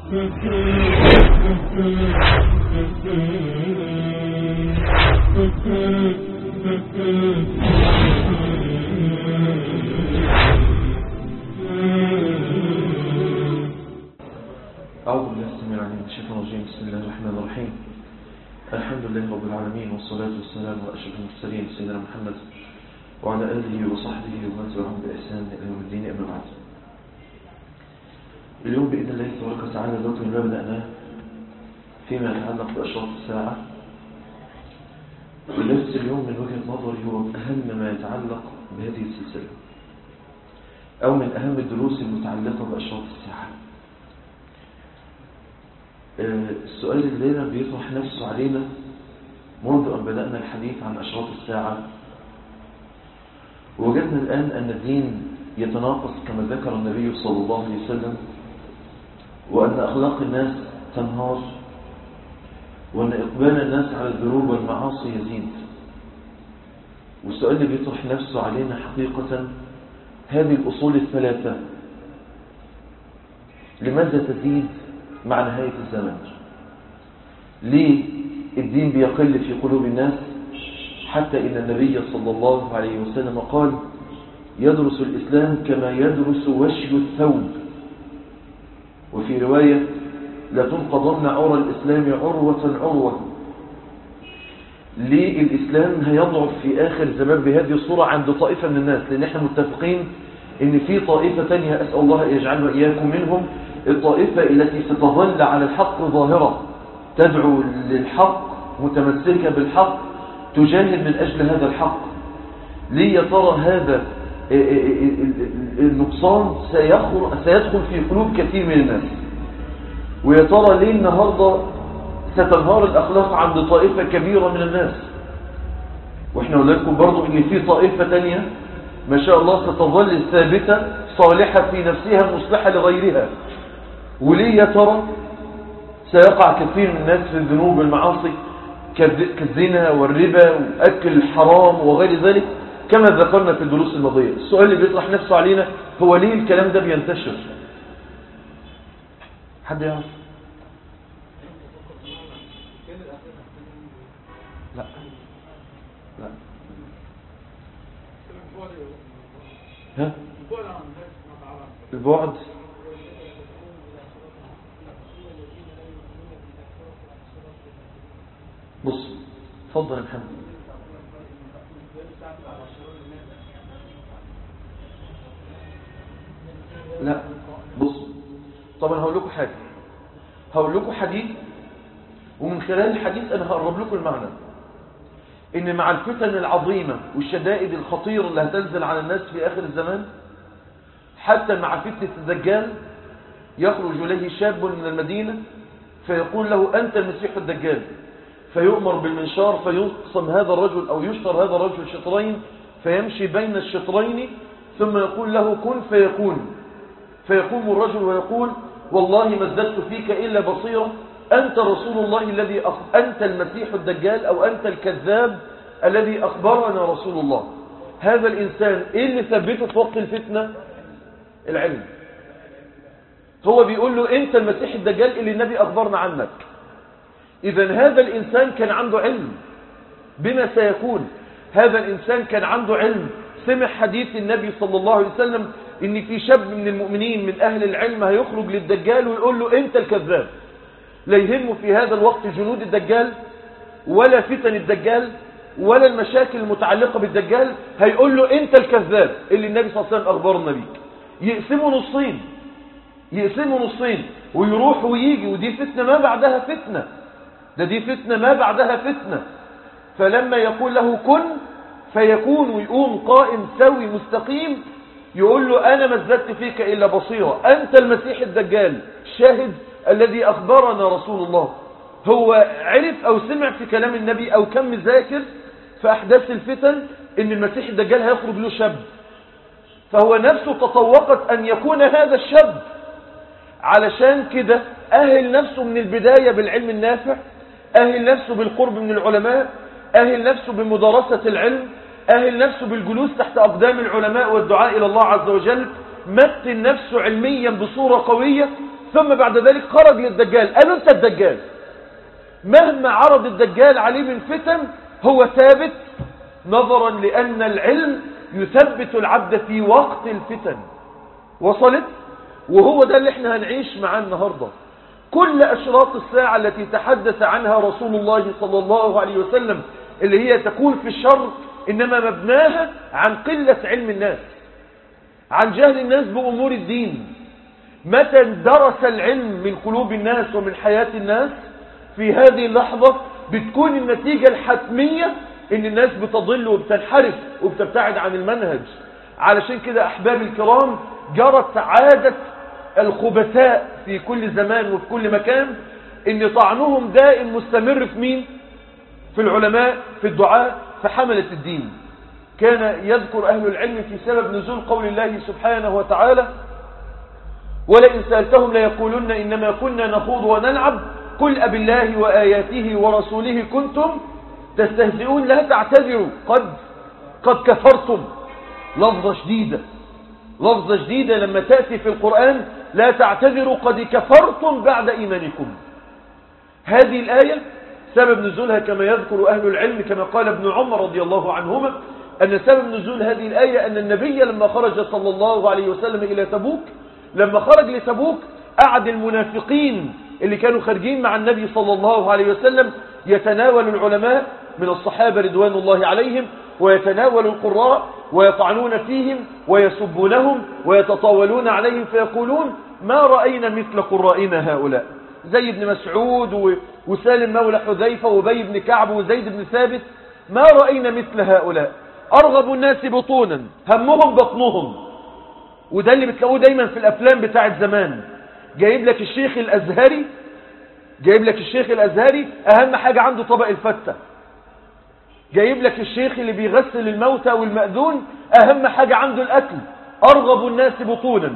أعوذ بالله السميع العليم من الشيطان الرجيم بسم الله الرحمن الرحيم الحمد لله رب العالمين والصلاة والسلام على أشرف المرسلين سيدنا محمد وعلى آله وصحبه ومن تبعهم بإحسان إلى يوم الدين أما بعد اليوم بإذن الله تبارك وتعالى ذات ما بدأناه فيما يتعلق بأشراط الساعة ودرس اليوم من وجهة نظري هو أهم ما يتعلق بهذه السلسلة أو من أهم الدروس المتعلقة بأشراط الساعة السؤال اللي دايما بيطرح نفسه علينا منذ أن بدأنا الحديث عن أشراط الساعة وجدنا الآن أن الدين يتناقص كما ذكر النبي صلى الله عليه وسلم وأن أخلاق الناس تنهار وأن إقبال الناس على الذنوب والمعاصي يزيد والسؤال اللي بيطرح نفسه علينا حقيقة هذه الأصول الثلاثة لماذا تزيد مع نهاية الزمان ليه الدين بيقل في قلوب الناس حتى إن النبي صلى الله عليه وسلم قال يدرس الإسلام كما يدرس وشي الثوب وفي رواية لا تنقضن عرى الإسلام عروة عروة ليه الإسلام هيضعف في آخر زمان بهذه الصورة عند طائفة من الناس لأن احنا متفقين ان في طائفة تانية أسأل الله أن يجعلنا إياكم منهم الطائفة التي ستظل على الحق ظاهرة تدعو للحق متمسكة بالحق تجاهد من أجل هذا الحق ليه يا ترى هذا النقصان سيدخل في قلوب كثير من الناس ويا ترى ليه النهاردة ستنهار الأخلاق عند طائفة كبيرة من الناس واحنا قلنا لكم برضو ان في طائفة تانية ما شاء الله ستظل ثابتة صالحة في نفسها مصلحة لغيرها وليه يا ترى سيقع كثير من الناس في الذنوب والمعاصي كالزنا والربا وأكل الحرام وغير ذلك كما ذكرنا في الدروس الماضية السؤال اللي بيطرح نفسه علينا هو ليه الكلام ده بينتشر حد يعرف لا لا ها البعد بص اتفضل يا محمد لا بص طبعا هقول لكم حاجه هقول لكم حديث ومن خلال الحديث انا هقرب لكم المعنى ان مع الفتن العظيمه والشدائد الخطيره اللي هتنزل على الناس في اخر الزمان حتى مع فتنه الدجال يخرج اليه شاب من المدينه فيقول له انت المسيح الدجال فيؤمر بالمنشار فيقسم هذا الرجل أو يشتر هذا الرجل شطرين فيمشي بين الشطرين ثم يقول له كن فيكون فيقوم الرجل ويقول والله ما ازددت فيك إلا بصيرة أنت رسول الله الذي أخ... أنت المسيح الدجال أو أنت الكذاب الذي أخبرنا رسول الله هذا الإنسان إيه اللي ثبته في وقت الفتنة العلم هو بيقول له أنت المسيح الدجال اللي النبي أخبرنا عنك إذا هذا الإنسان كان عنده علم بما سيكون هذا الإنسان كان عنده علم سمع حديث النبي صلى الله عليه وسلم إن في شاب من المؤمنين من أهل العلم هيخرج للدجال ويقول له أنت الكذاب لا يهمه في هذا الوقت جنود الدجال ولا فتن الدجال ولا المشاكل المتعلقة بالدجال هيقول له أنت الكذاب اللي النبي صلى الله عليه وسلم أخبرنا بيك يقسموا نصين يقسموا نصين ويروح ويجي ودي فتنة ما بعدها فتنة ده دي فتنة ما بعدها فتنة فلما يقول له كن فيكون ويقوم قائم سوي مستقيم يقول له أنا ما ازددت فيك إلا بصيرة أنت المسيح الدجال الشاهد الذي أخبرنا رسول الله هو عرف أو سمع في كلام النبي أو كم ذاكر في أحداث الفتن إن المسيح الدجال هيخرج له شاب فهو نفسه تطوقت أن يكون هذا الشاب علشان كده أهل نفسه من البداية بالعلم النافع أهل نفسه بالقرب من العلماء أهل نفسه بمدارسة العلم أهل نفسه بالجلوس تحت أقدام العلماء والدعاء إلى الله عز وجل متن نفسه علميا بصورة قوية ثم بعد ذلك خرج للدجال قالوا انت الدجال مهما عرض الدجال عليه من فتن هو ثابت نظرا لأن العلم يثبت العبد في وقت الفتن وصلت وهو ده اللي احنا هنعيش معاه النهاردة كل أشراط الساعة التي تحدث عنها رسول الله صلى الله عليه وسلم اللي هي تكون في الشر إنما مبناها عن قلة علم الناس عن جهل الناس بأمور الدين متى درس العلم من قلوب الناس ومن حياة الناس في هذه اللحظة بتكون النتيجة الحتمية ان الناس بتضل وبتنحرف وبتبتعد عن المنهج علشان كده احباب الكرام جرت عادة الخبثاء في كل زمان وفي كل مكان ان طعنهم دائم مستمر في مين في العلماء في الدعاء في حملة الدين كان يذكر اهل العلم في سبب نزول قول الله سبحانه وتعالى ولئن سألتهم ليقولن إنما كنا نخوض ونلعب قل أب الله وآياته ورسوله كنتم تستهزئون لا تعتذروا قد قد كفرتم لفظة شديدة لفظة جديدة لما تأتي في القرآن لا تعتذروا قد كفرتم بعد إيمانكم هذه الآية سبب نزولها كما يذكر أهل العلم كما قال ابن عمر رضي الله عنهما أن سبب نزول هذه الآية أن النبي لما خرج صلى الله عليه وسلم إلى تبوك لما خرج لتبوك قعد المنافقين اللي كانوا خارجين مع النبي صلى الله عليه وسلم يتناول العلماء من الصحابة رضوان الله عليهم ويتناول القراء ويطعنون فيهم ويسبونهم ويتطاولون عليهم فيقولون ما رأينا مثل قرائنا هؤلاء زي ابن مسعود وسالم مولى حذيفة وبي بن كعب وزيد بن ثابت ما رأينا مثل هؤلاء أرغب الناس بطونا همهم بطنهم وده اللي بتلاقوه دايما في الأفلام بتاعت زمان جايب لك الشيخ الأزهري جايب لك الشيخ الأزهري أهم حاجة عنده طبق الفتة جايب لك الشيخ اللي بيغسل الموتى والمأذون أهم حاجة عنده الأكل أرغب الناس بطونا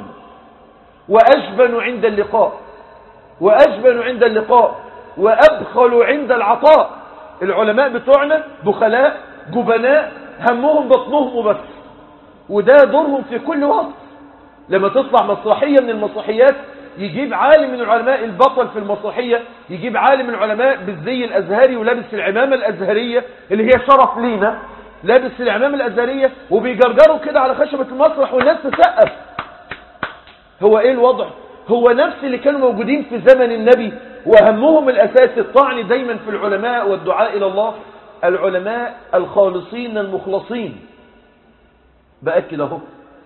وأجبن عند اللقاء وأجبن عند اللقاء وأبخل عند العطاء العلماء بتوعنا بخلاء جبناء همهم بطنهم وبس وده دورهم في كل وقت لما تطلع مسرحية من المسرحيات يجيب عالم من العلماء البطل في المسرحية يجيب عالم من العلماء بالزي الأزهري ولابس العمامة الأزهرية اللي هي شرف لينا لابس العمامة الأزهرية وبيجرجروا كده على خشبة المسرح والناس تسقف هو ايه الوضع هو نفس اللي كانوا موجودين في زمن النبي وهمهم الأساس الطعن دايما في العلماء والدعاء إلى الله العلماء الخالصين المخلصين بأكد اهو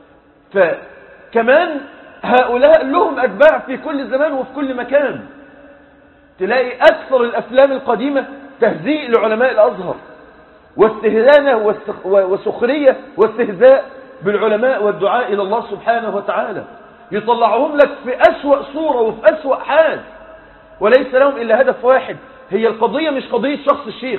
فكمان هؤلاء لهم أتباع في كل زمان وفي كل مكان تلاقي أكثر الأفلام القديمة تهزيء لعلماء الأزهر واستهزانة وسخرية واستهزاء بالعلماء والدعاء إلى الله سبحانه وتعالى يطلعهم لك في أسوأ صورة وفي أسوأ حال وليس لهم إلا هدف واحد هي القضية مش قضية شخص الشيخ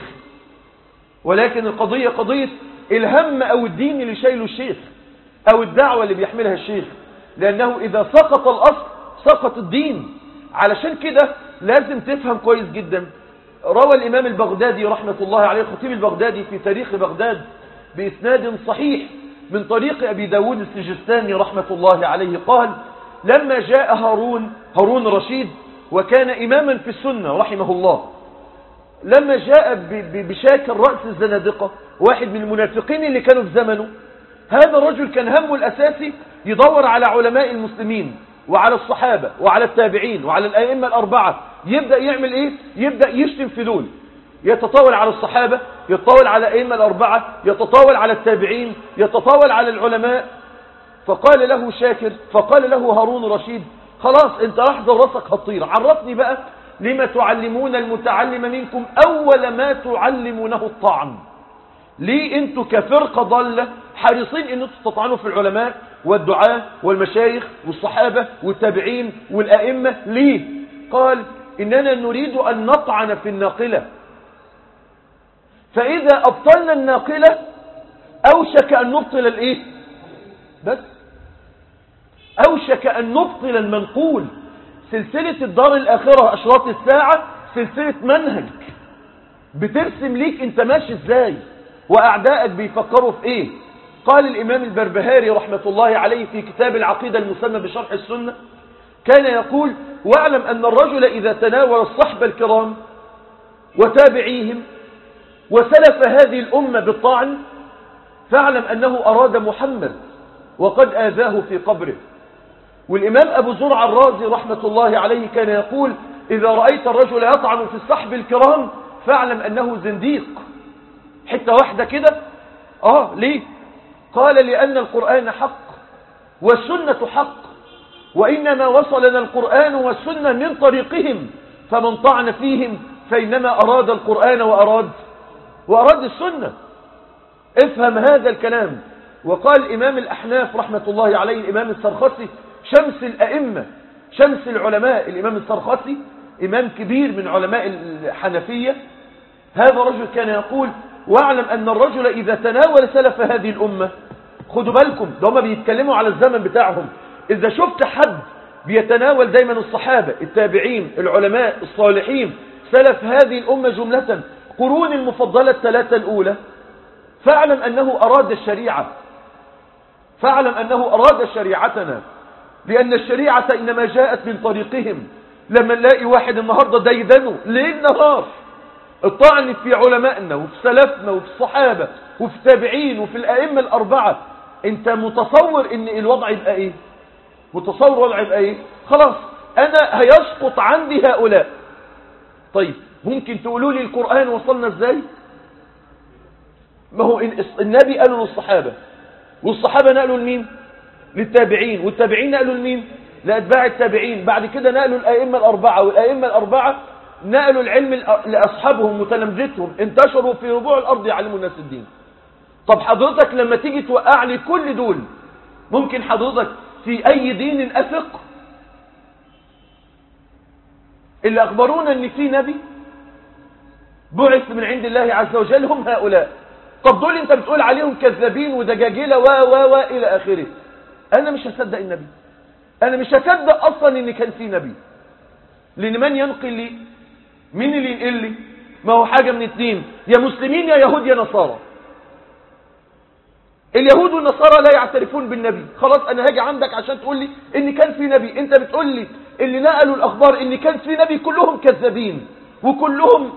ولكن القضية قضية الهم أو الدين اللي شايله الشيخ أو الدعوة اللي بيحملها الشيخ لأنه إذا سقط الأصل سقط الدين علشان كده لازم تفهم كويس جدا روى الإمام البغدادي رحمة الله عليه الخطيب البغدادي في تاريخ بغداد بإسناد صحيح من طريق أبي داود السجستاني رحمة الله عليه قال لما جاء هارون هارون رشيد وكان إماما في السنة رحمه الله لما جاء بشاكل رأس الزنادقة واحد من المنافقين اللي كانوا في زمنه هذا الرجل كان همه الأساسي يدور على علماء المسلمين وعلى الصحابة وعلى التابعين وعلى الأئمة الأربعة يبدأ يعمل إيه؟ يبدأ يشتم في دول يتطاول على الصحابة يتطاول على الأئمة الأربعة يتطاول على التابعين يتطاول على العلماء فقال له شاكر فقال له هارون رشيد خلاص انت لحظة وراسك هتطير عرفني بقى لما تعلمون المتعلم منكم أول ما تعلمونه الطعن ليه انتوا كفرقة ضالة حريصين ان انتوا تطعنوا في العلماء والدعاة والمشايخ والصحابة والتابعين والأئمة ليه قال إننا نريد أن نطعن في الناقلة فإذا أبطلنا الناقلة أوشك أن نبطل الإيه بس أوشك أن نبطل المنقول سلسلة الدار الآخرة أشراط الساعة سلسلة منهج بترسم ليك انت ماشي ازاي واعدائك بيفكروا في ايه قال الإمام البربهاري رحمة الله عليه في كتاب العقيدة المسمى بشرح السنة كان يقول واعلم أن الرجل إذا تناول الصحب الكرام وتابعيهم وسلف هذه الأمة بالطعن فاعلم أنه أراد محمد وقد آذاه في قبره والإمام أبو زرع الرازي رحمة الله عليه كان يقول إذا رأيت الرجل يطعن في الصحب الكرام فاعلم أنه زنديق حتة واحدة كده آه ليه قال لأن القرآن حق والسنة حق وإنما وصلنا القرآن والسنة من طريقهم فمن طعن فيهم فإنما أراد القرآن وأراد وأراد السنة افهم هذا الكلام وقال إمام الأحناف رحمة الله عليه الإمام السرخسي شمس الأئمة شمس العلماء الإمام السرخسي إمام كبير من علماء الحنفية هذا رجل كان يقول واعلم أن الرجل إذا تناول سلف هذه الأمة خدوا بالكم ده هم بيتكلموا على الزمن بتاعهم إذا شفت حد بيتناول دايما الصحابة التابعين العلماء الصالحين سلف هذه الأمة جملة قرون المفضلة الثلاثة الأولى فاعلم أنه أراد الشريعة فاعلم أنه أراد شريعتنا لأن الشريعة إنما جاءت من طريقهم لما نلاقي واحد النهاردة ديدنه ليل نهار الطعن في علمائنا وفي سلفنا وفي الصحابة وفي التابعين وفي الأئمة الأربعة انت متصور ان الوضع يبقى ايه متصور الوضع يبقى ايه خلاص انا هيسقط عندي هؤلاء طيب ممكن تقولوا لي القرآن وصلنا ازاي ما هو النبي قالوا للصحابة والصحابة نقلوا لمين للتابعين والتابعين نقلوا لمين لأتباع التابعين بعد كده نقلوا الأئمة الأربعة والأئمة الأربعة نقلوا العلم لأصحابهم وتلامذتهم انتشروا في ربوع الأرض يعلموا الناس الدين طب حضرتك لما تيجي توقع لي كل دول ممكن حضرتك في أي دين أثق اللي أخبرونا أن في نبي بعث من عند الله عز وجل هم هؤلاء طب دول انت بتقول عليهم كذابين ودجاجلة و و و إلى آخره أنا مش هصدق النبي أنا مش هصدق أصلا أن كان في نبي لأن من ينقل لي مين اللي ينقل لي ما هو حاجة من اتنين يا مسلمين يا يهود يا نصارى اليهود والنصارى لا يعترفون بالنبي خلاص انا هاجي عندك عشان تقول لي ان كان في نبي انت بتقول لي اللي نقلوا الاخبار ان كان في نبي كلهم كذابين وكلهم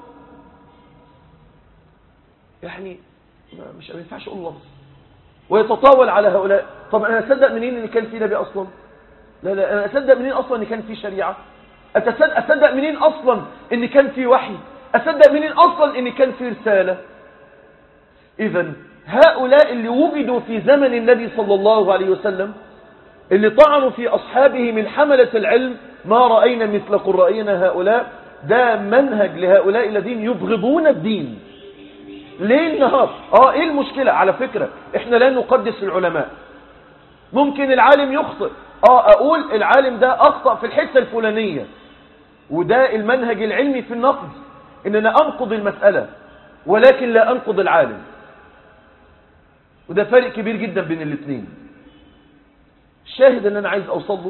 يعني مش ما ينفعش اقول لفظ ويتطاول على هؤلاء طب انا اصدق منين ان كان في نبي اصلا لا لا انا اصدق منين اصلا ان كان في شريعه أتصدق, اصدق منين اصلا ان كان في وحي اصدق منين اصلا ان كان في رساله اذا هؤلاء اللي وجدوا في زمن النبي صلى الله عليه وسلم اللي طعنوا في أصحابه من حملة العلم ما رأينا مثل قرائنا هؤلاء ده منهج لهؤلاء الذين يبغضون الدين ليل نهار اه ايه المشكلة على فكرة احنا لا نقدس العلماء ممكن العالم يخطئ اه اقول العالم ده اخطأ في الحتة الفلانية وده المنهج العلمي في النقد ان انا انقض المسألة ولكن لا انقض العالم وده فرق كبير جدا بين الاثنين الشاهد اللي انا عايز اوصل له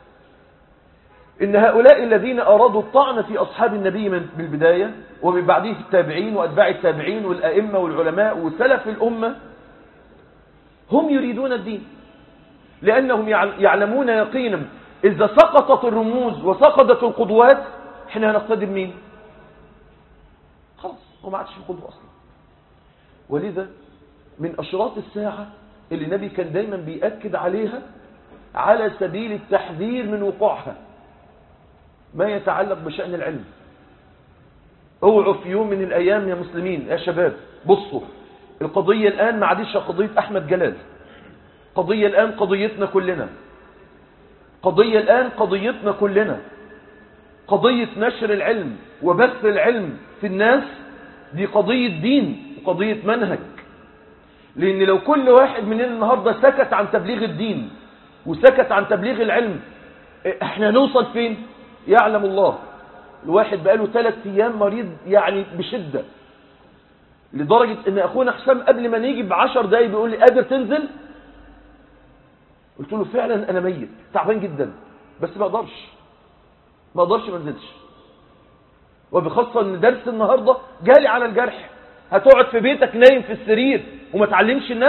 ان هؤلاء الذين ارادوا الطعن في اصحاب النبي من بالبداية ومن بعده التابعين واتباع التابعين والائمة والعلماء وسلف الامة هم يريدون الدين لانهم يعلمون يقينا اذا سقطت الرموز وسقطت القدوات احنا هنقتدي بمين خلاص هو ما عادش في قدوة اصلا ولذا من أشراط الساعة اللي النبي كان دايما بيأكد عليها على سبيل التحذير من وقوعها ما يتعلق بشأن العلم اوعوا في يوم من الأيام يا مسلمين يا شباب بصوا القضية الآن ما عادش قضية أحمد جلال قضية الآن قضيتنا كلنا قضية الآن قضيتنا كلنا قضية نشر العلم وبث العلم في الناس دي قضية دين وقضية منهج لأن لو كل واحد مننا النهاردة سكت عن تبليغ الدين وسكت عن تبليغ العلم احنا نوصل فين يعلم الله الواحد بقاله ثلاث ايام مريض يعني بشدة لدرجة ان اخونا حسام قبل ما نيجي بعشر دقايق بيقول لي قادر تنزل قلت له فعلا انا ميت تعبان جدا بس ما اقدرش ما اقدرش ما انزلش وبخاصة ان درس النهاردة جالي على الجرح هتقعد في بيتك نايم في السرير وما تعلمش الناس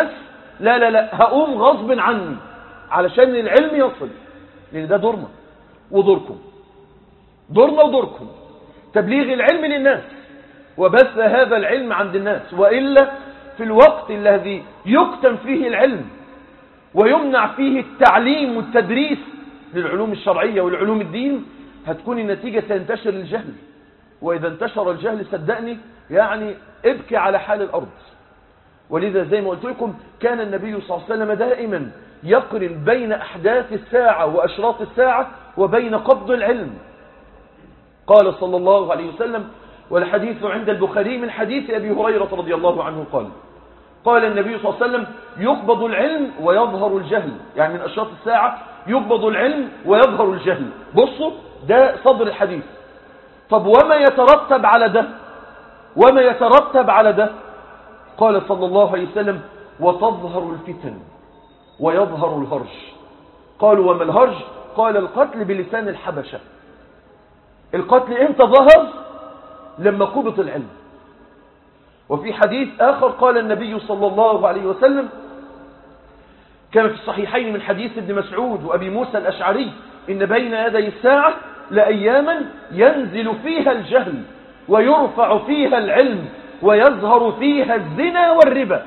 لا لا لا هقوم غصب عني علشان العلم يصل لان ده دورنا ودوركم دورنا ودوركم تبليغ العلم للناس وبث هذا العلم عند الناس وإلا في الوقت الذي يكتم فيه العلم ويمنع فيه التعليم والتدريس للعلوم الشرعية والعلوم الدين هتكون النتيجة سينتشر الجهل وإذا انتشر الجهل صدقني يعني ابكي على حال الأرض ولذا زي ما قلت لكم كان النبي صلى الله عليه وسلم دائما يقرن بين أحداث الساعة وأشراط الساعة وبين قبض العلم قال صلى الله عليه وسلم والحديث عند البخاري من حديث أبي هريرة رضي الله عنه قال قال النبي صلى الله عليه وسلم يقبض العلم ويظهر الجهل يعني من أشراط الساعة يقبض العلم ويظهر الجهل بصوا ده صدر الحديث طب وما يترتب على ده وما يترتب على ده قال صلى الله عليه وسلم وتظهر الفتن ويظهر الهرج قالوا وما الهرج قال القتل بلسان الحبشة القتل امتى ظهر لما قبض العلم وفي حديث آخر قال النبي صلى الله عليه وسلم كان في الصحيحين من حديث ابن مسعود وأبي موسى الأشعري إن بين يدي الساعة لأياما ينزل فيها الجهل ويرفع فيها العلم ويظهر فيها الزنا والربا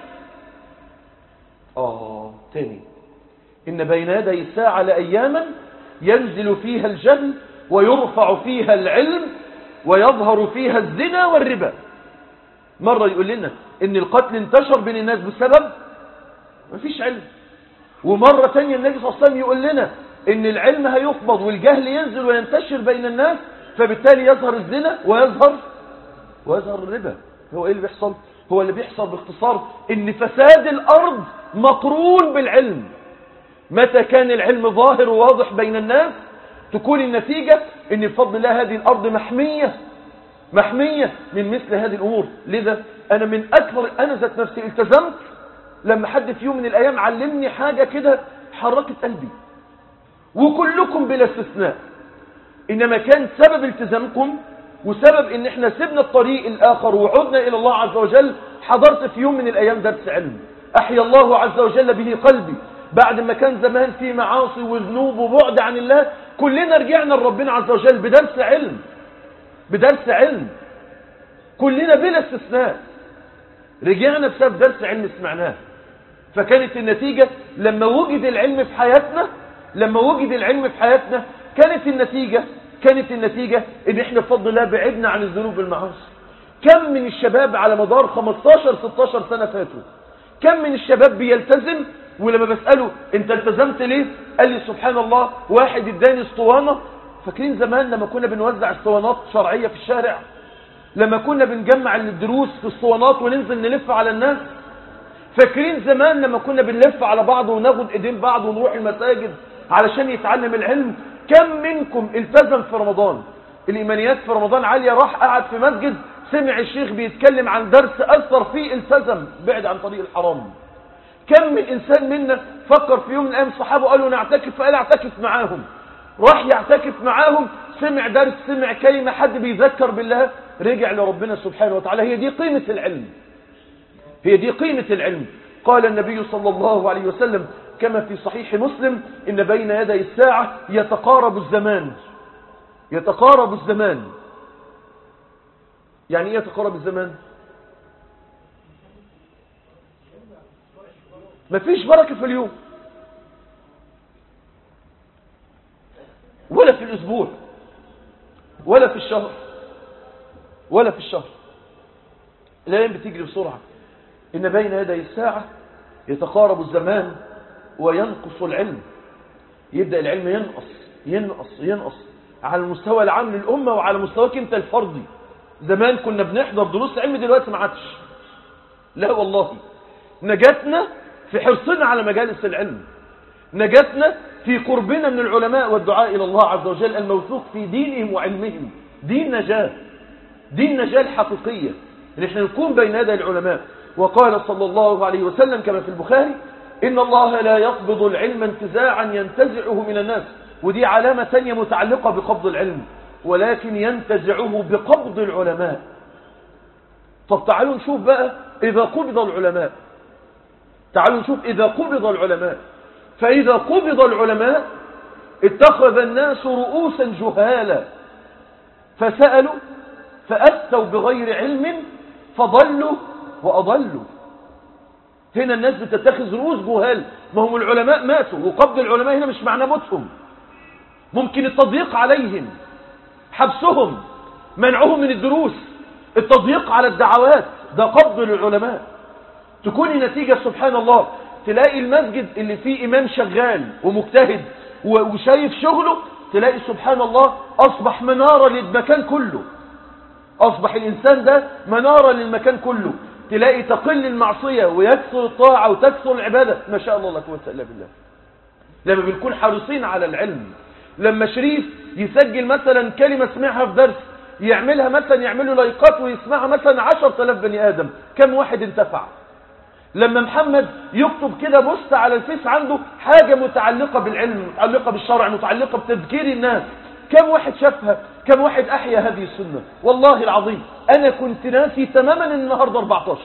آه تاني إن بين يدي الساعة لأياما ينزل فيها الجهل ويرفع فيها العلم ويظهر فيها الزنا والربا مرة يقول لنا إن القتل انتشر بين الناس بسبب مفيش علم ومرة تانية النبي صلى الله عليه وسلم يقول لنا إن العلم هيقبض والجهل ينزل وينتشر بين الناس فبالتالي يظهر الزنا ويظهر ويظهر الربا هو ايه اللي بيحصل هو اللي بيحصل باختصار ان فساد الارض مقرون بالعلم متى كان العلم ظاهر وواضح بين الناس تكون النتيجة ان بفضل الله هذه الارض محمية محمية من مثل هذه الامور لذا انا من اكبر انا ذات نفسي التزمت لما حد في يوم من الايام علمني حاجة كده حركت قلبي وكلكم بلا استثناء انما كان سبب التزامكم وسبب ان احنا سبنا الطريق الاخر وعدنا الى الله عز وجل حضرت في يوم من الايام درس علم احيا الله عز وجل به قلبي بعد ما كان زمان في معاصي وذنوب وبعد عن الله كلنا رجعنا لربنا عز وجل بدرس علم بدرس علم كلنا بلا استثناء رجعنا بسبب درس علم سمعناه فكانت النتيجة لما وجد العلم في حياتنا لما وجد العلم في حياتنا كانت النتيجة كانت النتيجة ان احنا بفضل الله بعدنا عن الذنوب والمعاصي كم من الشباب على مدار 15 16 سنة فاتوا كم من الشباب بيلتزم ولما بسأله انت التزمت ليه قال لي سبحان الله واحد اداني اسطوانة فاكرين زمان لما كنا بنوزع اسطوانات شرعية في الشارع لما كنا بنجمع الدروس في اسطوانات وننزل نلف على الناس فاكرين زمان لما كنا بنلف على بعض وناخد ايدين بعض ونروح المساجد علشان يتعلم العلم كم منكم التزم في رمضان الإيمانيات في رمضان عالية راح قعد في مسجد سمع الشيخ بيتكلم عن درس أثر فيه التزم بعد عن طريق الحرام كم من إنسان منا فكر في يوم من الأيام صحابه قالوا نعتكف فقال اعتكف معاهم راح يعتكف معاهم سمع درس سمع كلمة حد بيذكر بالله رجع لربنا سبحانه وتعالى هي دي قيمة العلم هي دي قيمة العلم قال النبي صلى الله عليه وسلم كما في صحيح مسلم إن بين يدي الساعة يتقارب الزمان يتقارب الزمان يعني ايه يتقارب الزمان مفيش بركة في اليوم ولا في الأسبوع ولا في الشهر ولا في الشهر الأيام بتجري بسرعة إن بين يدي الساعة يتقارب الزمان وينقص العلم يبدأ العلم ينقص ينقص ينقص على المستوى العام للأمة وعلى مستواك انت الفردي زمان كنا بنحضر دروس علم دلوقتي ما عادش لا والله نجاتنا في حرصنا على مجالس العلم نجاتنا في قربنا من العلماء والدعاء إلى الله عز وجل الموثوق في دينهم وعلمهم دين نجاة دين نجاة الحقيقية ان احنا نكون بين يدي العلماء وقال صلى الله عليه وسلم كما في البخاري إن الله لا يقبض العلم انتزاعا ينتزعه من الناس ودي علامة ثانية متعلقة بقبض العلم ولكن ينتزعه بقبض العلماء طب تعالوا نشوف بقى إذا قبض العلماء تعالوا نشوف إذا قبض العلماء فإذا قبض العلماء اتخذ الناس رؤوسا جهالا فسألوا فأفتوا بغير علم فضلوا وأضلوا هنا الناس بتتخذ رؤوس جهال ما هم العلماء ماتوا وقبض العلماء هنا مش معنى موتهم ممكن التضييق عليهم حبسهم منعهم من الدروس التضييق على الدعوات ده قبض للعلماء تكون النتيجة سبحان الله تلاقي المسجد اللي فيه إمام شغال ومجتهد وشايف شغله تلاقي سبحان الله أصبح منارة للمكان كله أصبح الإنسان ده منارة للمكان كله تلاقي تقل المعصية ويكثر الطاعة وتكثر العبادة ما شاء الله لا قوه إلا بالله لما بنكون حريصين على العلم لما شريف يسجل مثلا كلمة سمعها في درس يعملها مثلا يعمله لايكات ويسمعها مثلا عشر تلاف بني آدم كم واحد انتفع لما محمد يكتب كده بوست على الفيس عنده حاجة متعلقة بالعلم متعلقة بالشرع متعلقة بتذكير الناس كم واحد شافها كم واحد أحيا هذه السنة والله العظيم أنا كنت ناسي تماما النهاردة 14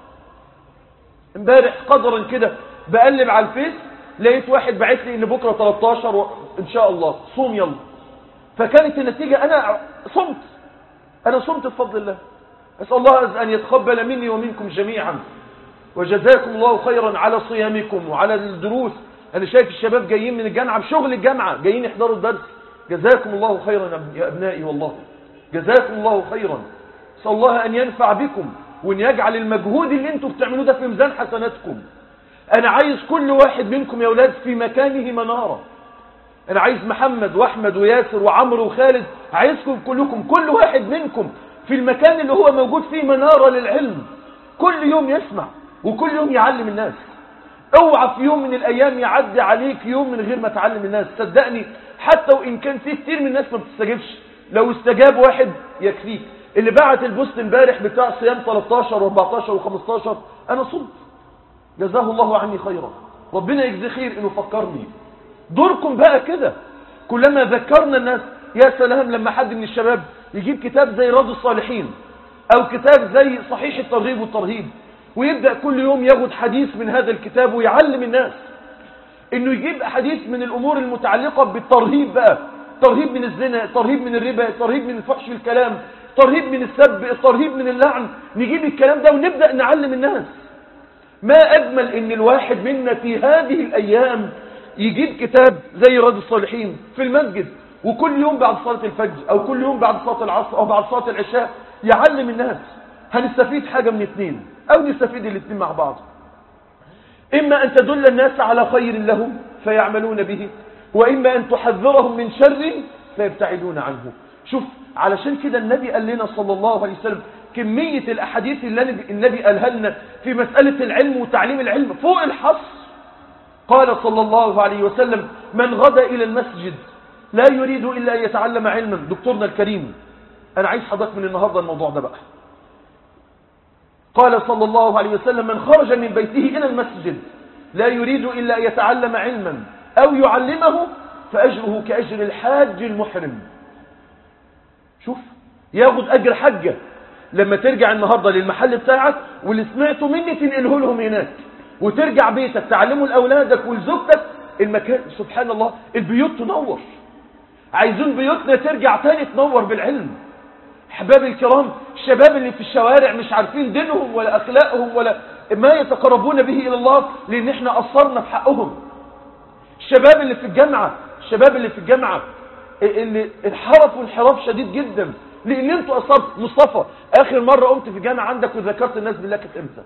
امبارح قدرا كده بقلب على الفيس لقيت واحد بعت لي ان بكرة 13 و... ان شاء الله صوم يلا فكانت النتيجة انا صمت انا صمت بفضل الله اسأل الله ان يتقبل مني ومنكم جميعا وجزاكم الله خيرا على صيامكم وعلى الدروس انا شايف الشباب جايين من الجامعة بشغل الجامعة جايين يحضروا الدرس جزاكم الله خيرا يا ابنائي والله جزاكم الله خيرا اسأل الله ان ينفع بكم وان يجعل المجهود اللي انتم بتعملوه ده في ميزان حسناتكم انا عايز كل واحد منكم يا اولاد في مكانه منارة انا عايز محمد واحمد وياسر وعمرو وخالد عايزكم كلكم كل واحد منكم في المكان اللي هو موجود فيه منارة للعلم كل يوم يسمع وكل يوم يعلم الناس اوعى في يوم من الايام يعدي عليك يوم من غير ما تعلم الناس صدقني حتى وان كان في كتير من الناس ما بتستجبش لو استجاب واحد يكفيك اللي بعت البوست امبارح بتاع صيام 13 و14 و15 انا صمت جزاه الله عني خيرا ربنا يجزي خير انه فكرني دوركم بقى كده كلما ذكرنا الناس يا سلام لما حد من الشباب يجيب كتاب زي رد الصالحين او كتاب زي صحيح الترغيب والترهيب ويبدأ كل يوم ياخد حديث من هذا الكتاب ويعلم الناس انه يجيب حديث من الامور المتعلقة بالترهيب بقى ترهيب من الزنا ترهيب من الربا ترهيب من الفحش في الكلام ترهيب من السب الترهيب من اللعن نجيب الكلام ده ونبدأ نعلم الناس ما أجمل ان الواحد منا في هذه الأيام يجيب كتاب زي رد الصالحين في المسجد وكل يوم بعد صلاة الفجر أو كل يوم بعد صلاة العصر أو بعد صلاة العشاء يعلم الناس هنستفيد حاجة من اثنين أو نستفيد الاثنين مع بعض إما أن تدل الناس على خير لهم فيعملون به وإما أن تحذرهم من شر فيبتعدون عنه شوف علشان كده النبي قال لنا صلى الله عليه وسلم كمية الأحاديث اللي النبي قالها لنا في مسألة العلم وتعليم العلم فوق الحصر قال صلى الله عليه وسلم من غدا إلى المسجد لا يريد إلا أن يتعلم علما دكتورنا الكريم أنا عايز حضرتك من النهاردة الموضوع ده بقى قال صلى الله عليه وسلم من خرج من بيته إلى المسجد لا يريد إلا أن يتعلم علما أو يعلمه فأجره كأجر الحاج المحرم شوف ياخد أجر حجة لما ترجع النهاردة للمحل بتاعك واللي سمعته مني تنقله لهم هناك وترجع بيتك تعلمه لأولادك ولزوجتك المكان سبحان الله البيوت تنور عايزين بيوتنا ترجع تاني تنور بالعلم احباب الكرام الشباب اللي في الشوارع مش عارفين دينهم ولا اخلاقهم ولا ما يتقربون به الى الله لان احنا قصرنا في حقهم الشباب اللي في الجامعة الشباب اللي في الجامعة اللي انحرفوا انحراف شديد جدا لان انتوا قصرت مصطفى اخر مرة قمت في الجامعة عندك وذكرت الناس بالله كانت امتى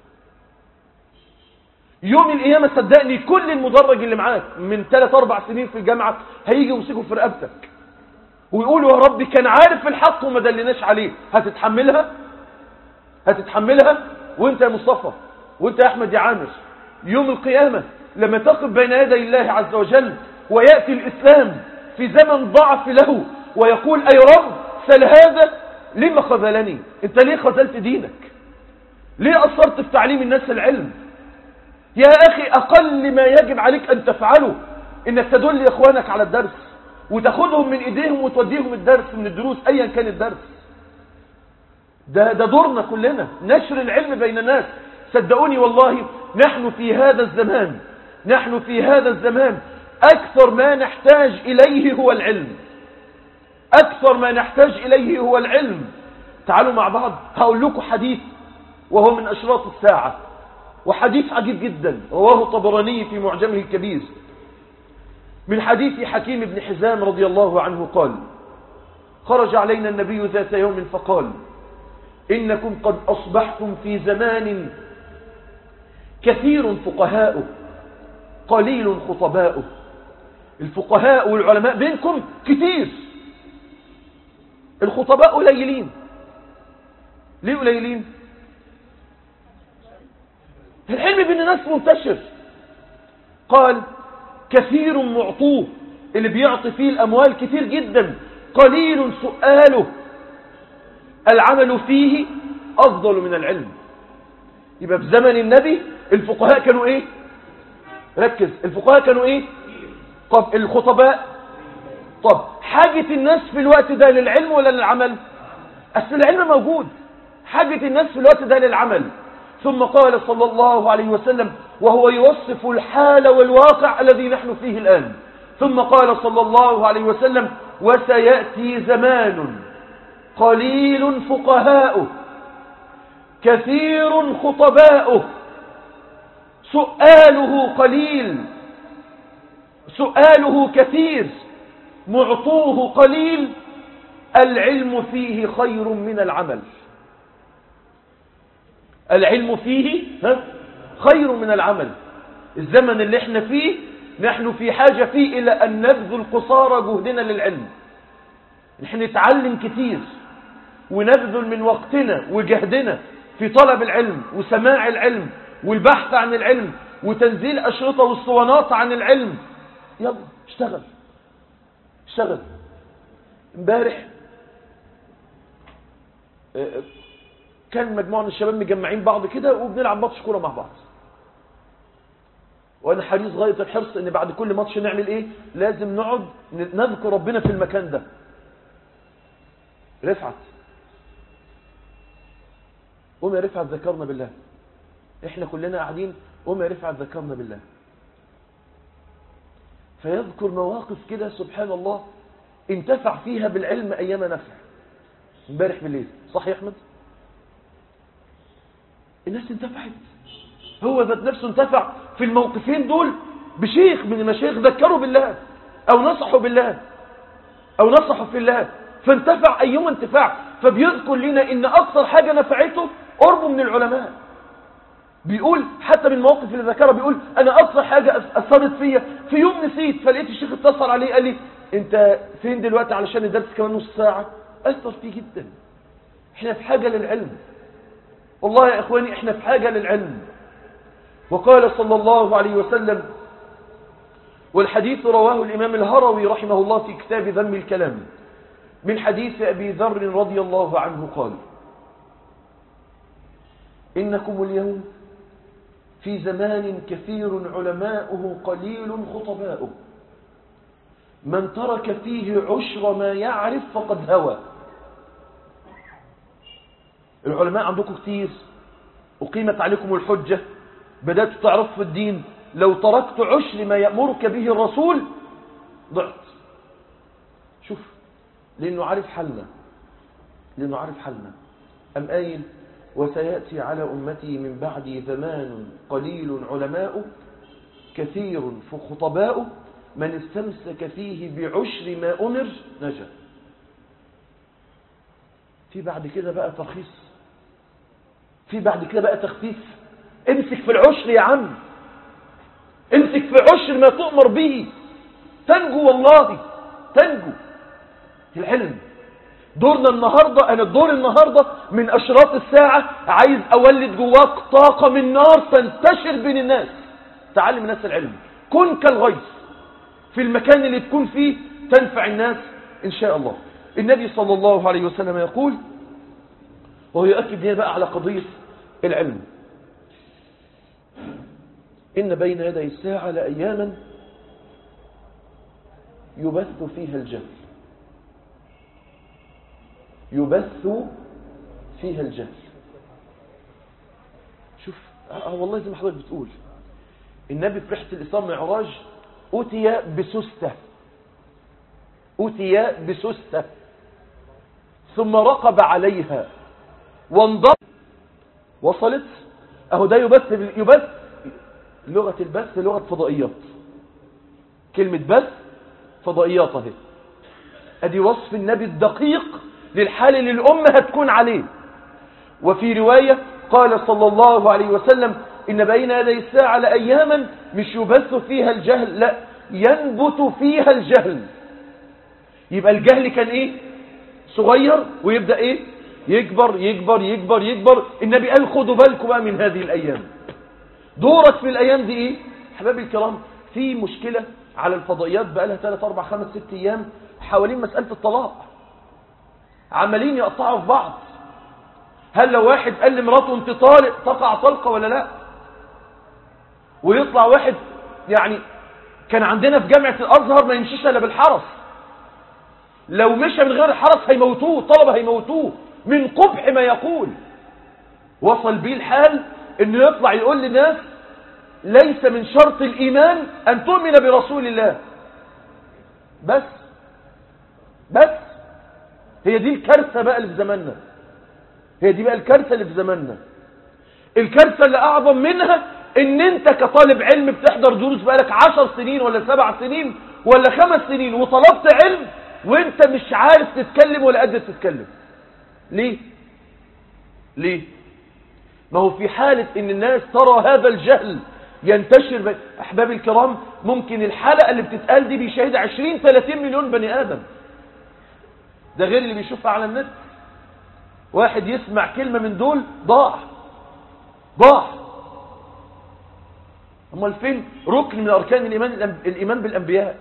يوم القيامة صدقني كل المدرج اللي معاك من 3 4 سنين في الجامعة هيجي يمسكوا في رقبتك ويقولوا يا ربي كان عارف الحق وما دلناش عليه هتتحملها هتتحملها وانت يا مصطفى وانت يا احمد يا عامر يوم القيامة لما تقف بين يدي الله عز وجل ويأتي الإسلام في زمن ضعف له ويقول أي رب سل هذا لما خذلني انت ليه خذلت دينك ليه أصرت في تعليم الناس العلم يا أخي أقل ما يجب عليك أن تفعله إنك تدل إخوانك على الدرس وتاخدهم من إيديهم وتوديهم الدرس من الدروس أيا كان الدرس ده, ده دورنا كلنا نشر العلم بين الناس صدقوني والله نحن في هذا الزمان نحن في هذا الزمان أكثر ما نحتاج إليه هو العلم أكثر ما نحتاج إليه هو العلم تعالوا مع بعض هقول لكم حديث وهو من أشراط الساعة وحديث عجيب جدا رواه طبراني في معجمه الكبير من حديث حكيم بن حزام رضي الله عنه قال خرج علينا النبي ذات يوم فقال إنكم قد أصبحتم في زمان كثير فقهاؤه قليل خطباؤه الفقهاء والعلماء بينكم كتير الخطباء قليلين ليه قليلين العلم بين الناس منتشر قال كثير معطوه اللي بيعطي فيه الأموال كتير جدا قليل سؤاله العمل فيه أفضل من العلم يبقى في زمن النبي الفقهاء كانوا ايه ركز الفقهاء كانوا ايه طب الخطباء طب حاجة الناس في الوقت ده للعلم ولا للعمل أصل العلم موجود حاجة الناس في الوقت ده للعمل ثم قال صلى الله عليه وسلم وهو يوصف الحال والواقع الذي نحن فيه الآن ثم قال صلى الله عليه وسلم وسيأتي زمان قليل فقهاؤه كثير خطباؤه سؤاله قليل سؤاله كثير معطوه قليل العلم فيه خير من العمل العلم فيه ها خير من العمل الزمن اللي احنا فيه نحن في حاجة فيه إلى أن نبذل قصارى جهدنا للعلم نحن نتعلم كتير ونبذل من وقتنا وجهدنا في طلب العلم وسماع العلم والبحث عن العلم وتنزيل أشرطة والصوانات عن العلم يلا اشتغل اشتغل امبارح كان مجموعة من الشباب مجمعين بعض كده وبنلعب ماتش كورة مع بعض وانا حريص غاية الحرص ان بعد كل ماتش نعمل ايه لازم نقعد نذكر ربنا في المكان ده رفعت قوم يا رفعت ذكرنا بالله احنا كلنا قاعدين قوم يا رفعت ذكرنا بالله فيذكر مواقف كده سبحان الله انتفع فيها بالعلم ايام نفع امبارح بالليل صح يا احمد الناس انتفعت هو ذات نفسه انتفع في الموقفين دول بشيخ من المشايخ ذكروا بالله او نصحوا بالله او نصحوا في الله فانتفع ايما انتفاع فبيذكر لنا ان اكثر حاجة نفعته قربه من العلماء بيقول حتى من المواقف اللي ذكرها بيقول انا اكثر حاجة اثرت فيا في يوم نسيت فلقيت الشيخ اتصل عليه قال لي انت فين دلوقتي علشان الدرس كمان نص ساعة اثر فيه جدا احنا في حاجة للعلم والله يا اخواني احنا في حاجة للعلم وقال صلى الله عليه وسلم والحديث رواه الامام الهروي رحمه الله في كتاب ذم الكلام من حديث ابي ذر رضي الله عنه قال انكم اليوم في زمان كثير علماؤه قليل خطباؤه من ترك فيه عشر ما يعرف فقد هوى العلماء عندكم كتير أقيمت عليكم الحجة بدأت تعرف في الدين لو تركت عشر ما يأمرك به الرسول ضعت شوف لأنه عارف حلنا لأنه عارف حلنا أم قايل وسيأتي على أمتي من بعدي زمان قليل علماء كثير خطباء من استمسك فيه بعشر ما أمر نجا في بعد كده بقى ترخيص في بعد كده بقى تخفيف امسك في العشر يا عم امسك في عشر ما تؤمر به تنجو والله تنجو العلم دورنا النهاردة أنا الدور النهاردة من أشراط الساعة عايز أولد جواك طاقة من نار تنتشر بين الناس تعلم الناس العلم كن كالغيث في المكان اللي تكون فيه تنفع الناس إن شاء الله النبي صلى الله عليه وسلم يقول وهو يؤكد هنا بقى على قضية العلم إن بين يدي الساعة لأياما يبث فيها الجهل يبث فيها الجهل شوف اه والله زي ما حضرتك بتقول النبي في رحلة الإسلام والمعراج أتي بسستة أتي بسستة ثم رقب عليها وانضم وصلت أهو ده يبث يبث لغة البث لغة فضائيات كلمة بث فضائيات اهي ادي وصف النبي الدقيق للحال اللي الأمة هتكون عليه وفي رواية قال صلى الله عليه وسلم إن بين يدي الساعة لأياما مش يبث فيها الجهل لا ينبت فيها الجهل يبقى الجهل كان إيه صغير ويبدأ إيه يكبر يكبر يكبر يكبر النبي قال خدوا بالكم بقى من هذه الأيام دورك في الأيام دي إيه حبايبي الكرام في مشكلة على الفضائيات بقى لها 3 4 5 6 أيام حوالين مسألة الطلاق عمالين يقطعوا في بعض هل لو واحد قال لمراته انت طالق تقع طلقة ولا لا ويطلع واحد يعني كان عندنا في جامعة الأزهر ما يمشيش إلا بالحرس لو مشى من غير الحرس هيموتوه الطلبة هيموتوه من قبح ما يقول وصل بيه الحال انه يطلع يقول للناس ليس من شرط الإيمان أن تؤمن برسول الله بس بس هي دي الكارثة بقى اللي في زماننا هي دي بقى الكارثة اللي في زماننا الكارثة اللي أعظم منها ان انت كطالب علم بتحضر دروس بقالك عشر سنين ولا سبع سنين ولا خمس سنين وطلبت علم وانت مش عارف تتكلم ولا قادر تتكلم ليه ليه ما هو في حالة ان الناس ترى هذا الجهل ينتشر بي... احبابي الكرام ممكن الحلقة اللي بتتقال دي بيشاهد 20 30 مليون بني ادم ده غير اللي بيشوفها على النت واحد يسمع كلمة من دول ضاع ضاع امال فين ركن من اركان الايمان الايمان بالانبياء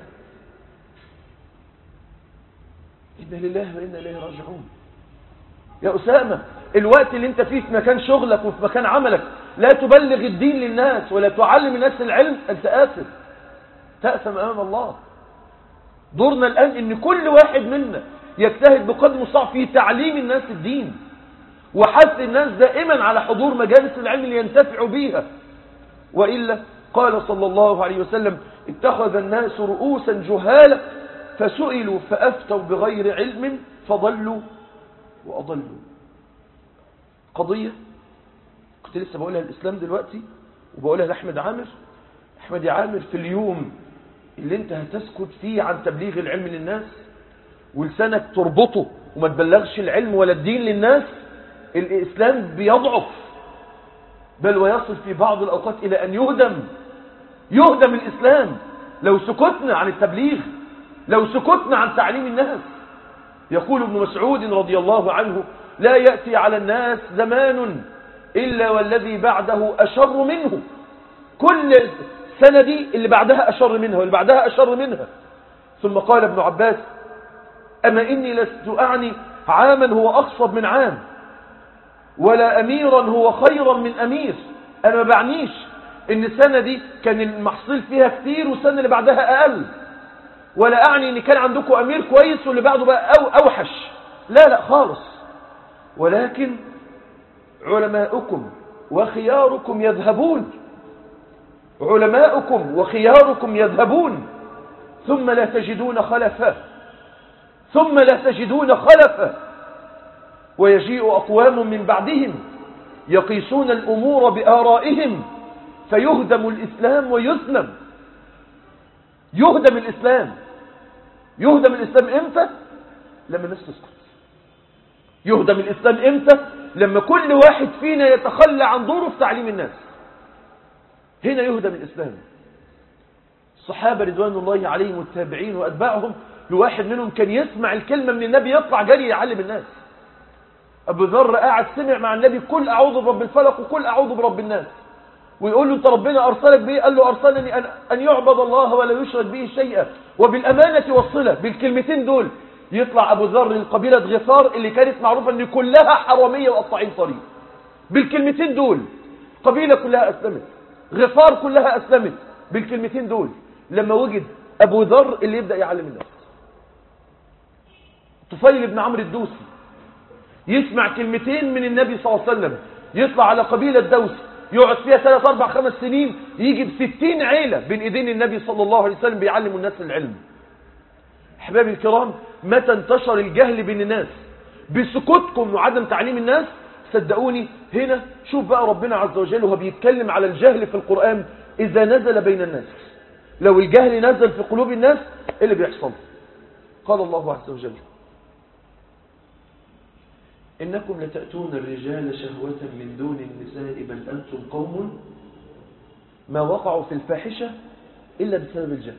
انا لله وانا اليه راجعون يا اسامه الوقت اللي انت فيه في مكان شغلك وفي مكان عملك لا تبلغ الدين للناس ولا تعلم الناس العلم انت اسف تأثم امام الله دورنا الان ان كل واحد منا يجتهد بقدر المستطاع في تعليم الناس الدين وحث الناس دائما على حضور مجالس العلم اللي ينتفعوا بيها وإلا قال صلى الله عليه وسلم اتخذ الناس رؤوسا جهالا فسئلوا فأفتوا بغير علم فضلوا وأضلوا قضية كنت لسه بقولها الإسلام دلوقتي وبقولها لأحمد عامر أحمد عامر في اليوم اللي انت هتسكت فيه عن تبليغ العلم للناس ولسانك تربطه وما تبلغش العلم ولا الدين للناس الإسلام بيضعف بل ويصل في بعض الأوقات إلى أن يهدم يهدم الإسلام لو سكتنا عن التبليغ لو سكتنا عن تعليم الناس يقول ابن مسعود رضي الله عنه لا يأتي على الناس زمان إلا والذي بعده أشر منه كل سنة دي اللي بعدها أشر منها واللي بعدها أشر منها ثم قال ابن عباس أما إني لست أعني عاما هو أخصب من عام ولا أميرا هو خيرا من أمير أنا ما بعنيش إن السنة دي كان المحصول فيها كتير والسنة اللي بعدها أقل ولا أعني إن كان عندكم أمير كويس واللي بعده بقى أو أوحش لا لا خالص ولكن علماؤكم وخياركم يذهبون علماؤكم وخياركم يذهبون ثم لا تجدون خلفا ثم لا تجدون خلفا ويجيء أقوام من بعدهم يقيسون الأمور بآرائهم فيهدم الإسلام ويسلم يهدم الإسلام يهدم الإسلام إمتى لما الناس تسكت يهدم الإسلام إمتى لما كل واحد فينا يتخلى عن دوره في تعليم الناس هنا يهدم الإسلام الصحابة رضوان الله عليهم والتابعين وأتباعهم الواحد منهم كان يسمع الكلمة من النبي يطلع جري يعلم الناس أبو ذر قاعد سمع مع النبي كل أعوذ برب الفلق وكل أعوذ برب الناس ويقول له أنت ربنا أرسلك بإيه قال له أرسلني أن, أن يعبد الله ولا يشرك به شيئا وبالأمانة والصلة بالكلمتين دول يطلع أبو ذر القبيلة غفار اللي كانت معروفة أن كلها حرامية وقطاعين طريق بالكلمتين دول قبيلة كلها أسلمت غفار كلها أسلمت بالكلمتين دول لما وجد أبو ذر اللي يبدأ يعلم الناس طفيل بن عمرو الدوسي يسمع كلمتين من النبي صلى الله عليه وسلم يطلع على قبيلة دوس يقعد فيها ثلاث أربع خمس سنين يجي بستين عيلة بين إيدين النبي صلى الله عليه وسلم بيعلم الناس العلم أحبابي الكرام متى انتشر الجهل بين الناس بسكوتكم وعدم تعليم الناس صدقوني هنا شوف بقى ربنا عز وجل وهو بيتكلم على الجهل في القرآن إذا نزل بين الناس لو الجهل نزل في قلوب الناس إيه اللي بيحصل قال الله عز وجل إنكم لتأتون الرجال شهوة من دون النساء بل أنتم قوم ما وقعوا في الفاحشة إلا بسبب الجهل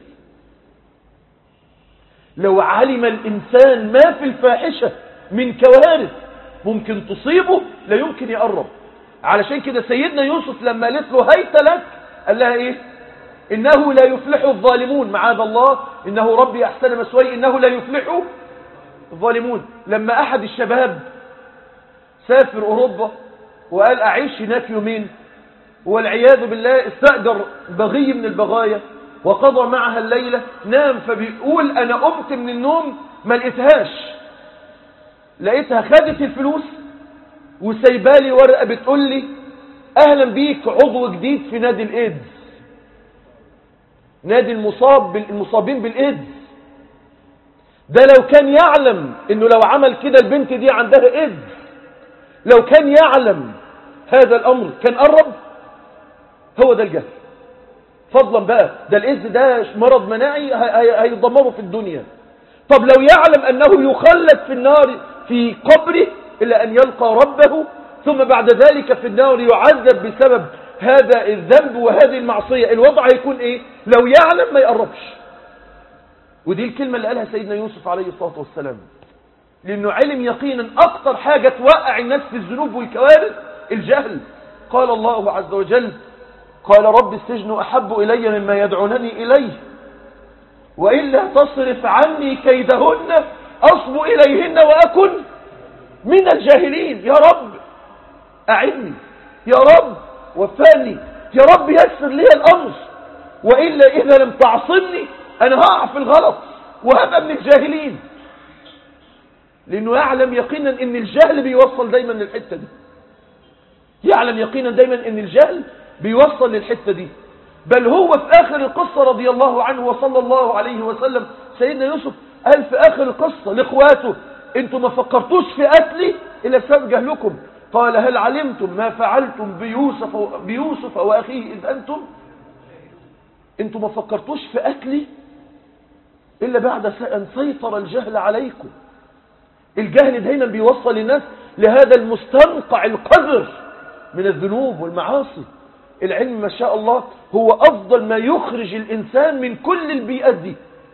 لو علم الإنسان ما في الفاحشة من كوارث ممكن تصيبه لا يمكن يقرب علشان كده سيدنا يوسف لما قالت له هيت لك قال لها ايه انه لا يفلح الظالمون معاذ الله انه ربي احسن مسوي انه لا يفلح الظالمون لما احد الشباب سافر اوروبا وقال اعيش هناك يومين والعياذ بالله استأجر بغي من البغايا وقضى معها الليلة نام فبيقول انا قمت من النوم ما لقيتهاش لقيتها خدت الفلوس وسايبالي ورقة بتقول لي اهلا بيك عضو جديد في نادي الايدز نادي المصاب المصابين بالايدز ده لو كان يعلم انه لو عمل كده البنت دي عندها ايدز لو كان يعلم هذا الامر كان قرب هو ده الجهل فضلا بقى ده الايدز ده مرض مناعي هيدمره في الدنيا طب لو يعلم انه يخلد في النار في قبره إلا أن يلقى ربه ثم بعد ذلك في النار يعذب بسبب هذا الذنب وهذه المعصية الوضع هيكون إيه لو يعلم ما يقربش ودي الكلمة اللي قالها سيدنا يوسف عليه الصلاة والسلام لأنه علم يقينا أكثر حاجة توقع الناس في الذنوب والكوارث الجهل قال الله عز وجل قال رب السجن أحب إلي مما يدعونني إليه وإلا تصرف عني كيدهن أصب إليهن وأكن من الجاهلين يا رب أعني يا رب وفاني يا رب يسر لي الأمر وإلا إذا لم تعصمني أنا هقع في الغلط وهبقى من الجاهلين لأنه يعلم يقينا أن الجهل بيوصل دايما للحتة دي يعلم يقينا دايما أن الجهل بيوصل للحتة دي بل هو في آخر القصة رضي الله عنه وصلى الله عليه وسلم سيدنا يوسف قال في آخر القصة لإخواته انتم ما فكرتوش في قتلي إلا بسبب جهلكم قال هل علمتم ما فعلتم بيوسف, بيوسف وأخيه إذ أنتم انتم ما فكرتوش في قتلي إلا بعد أن سيطر الجهل عليكم الجهل دايما بيوصل الناس لهذا المستنقع القذر من الذنوب والمعاصي العلم ما شاء الله هو أفضل ما يخرج الإنسان من كل البيئات دي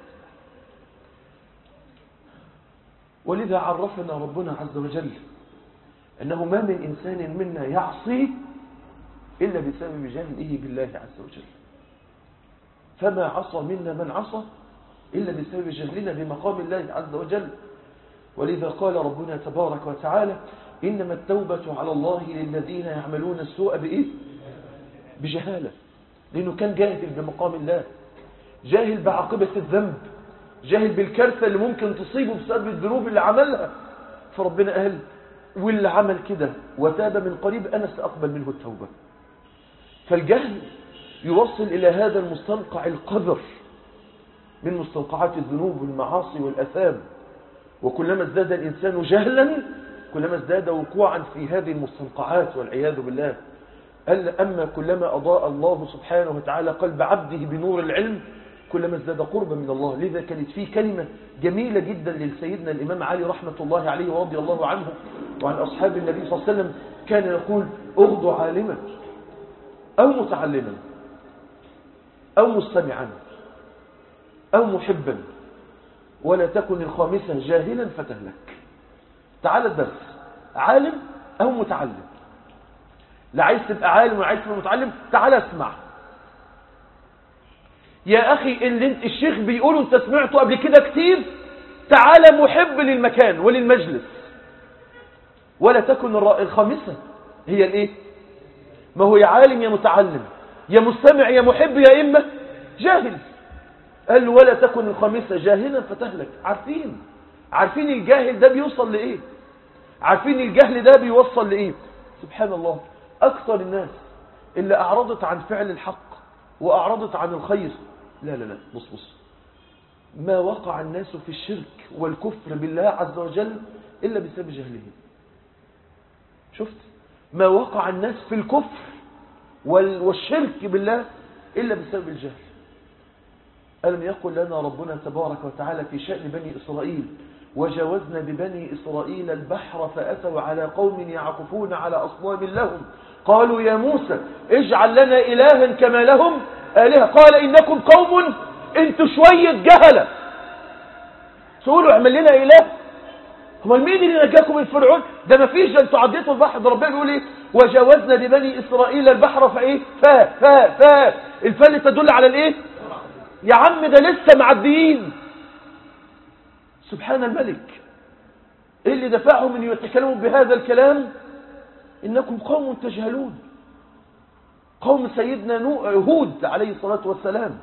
ولذا عرفنا ربنا عز وجل أنه ما من إنسان منا يعصي إلا بسبب جهله بالله عز وجل فما عصى منا من عصى إلا بسبب جهلنا بمقام الله عز وجل ولذا قال ربنا تبارك وتعالى إنما التوبة على الله للذين يعملون السوء بإيه؟ بجهالة لأنه كان جاهل بمقام الله جاهل بعاقبة الذنب جاهل بالكارثة اللي ممكن تصيبه بسبب الذنوب اللي عملها فربنا قال واللي عمل كده وتاب من قريب أنا سأقبل منه التوبة فالجهل يوصل إلى هذا المستنقع القذر من مستنقعات الذنوب والمعاصي والأثام وكلما ازداد الإنسان جهلا كلما ازداد وقوعا في هذه المستنقعات والعياذ بالله قال أما كلما أضاء الله سبحانه وتعالى قلب عبده بنور العلم كلما ازداد قربا من الله لذا كانت فيه كلمة جميلة جدا لسيدنا الإمام علي رحمة الله عليه ورضي الله عنه وعن أصحاب النبي صلى الله عليه وسلم كان يقول اغض عالما أو متعلما أو مستمعا أو محبا ولا تكن الخامسة جاهلا فتهلك تعال الدرس عالم أو متعلم لا عايز تبقى عالم ولا عايز تبقى متعلم تعال اسمع يا أخي اللي انت الشيخ بيقوله انت سمعته قبل كده كتير تعال محب للمكان وللمجلس ولا تكن الخامسة هي الايه ما هو يا عالم يا متعلم يا مستمع يا محب يا إما جاهل قال له ولا تكن الخامسة جاهلا فتهلك عارفين عارفين الجاهل ده بيوصل لإيه عارفين الجهل ده بيوصل لإيه سبحان الله أكثر الناس اللي أعرضت عن فعل الحق وأعرضت عن الخير لا لا لا بص بص ما وقع الناس في الشرك والكفر بالله عز وجل إلا بسبب جهلهم شفت ما وقع الناس في الكفر والشرك بالله إلا بسبب الجهل ألم يقل لنا ربنا تبارك وتعالى في شأن بني إسرائيل وجاوزنا ببني إسرائيل البحر فأتوا على قوم يعكفون على أصنام لهم قالوا يا موسى اجعل لنا إلها كما لهم آلهة قال إنكم قوم انتوا شوية جهلة تقولوا اعمل لنا إله هو مين اللي نجاكم من فرعون ده ما فيش ده انتوا عديتوا البحر ده ربنا بيقول ايه وجاوزنا ببني اسرائيل البحر فايه فا فا فا الفا اللي تدل على الايه يا عم ده لسه معديين سبحان الملك ايه اللي دفعهم ان يتكلموا بهذا الكلام انكم قوم تجهلون قوم سيدنا هود عليه الصلاة والسلام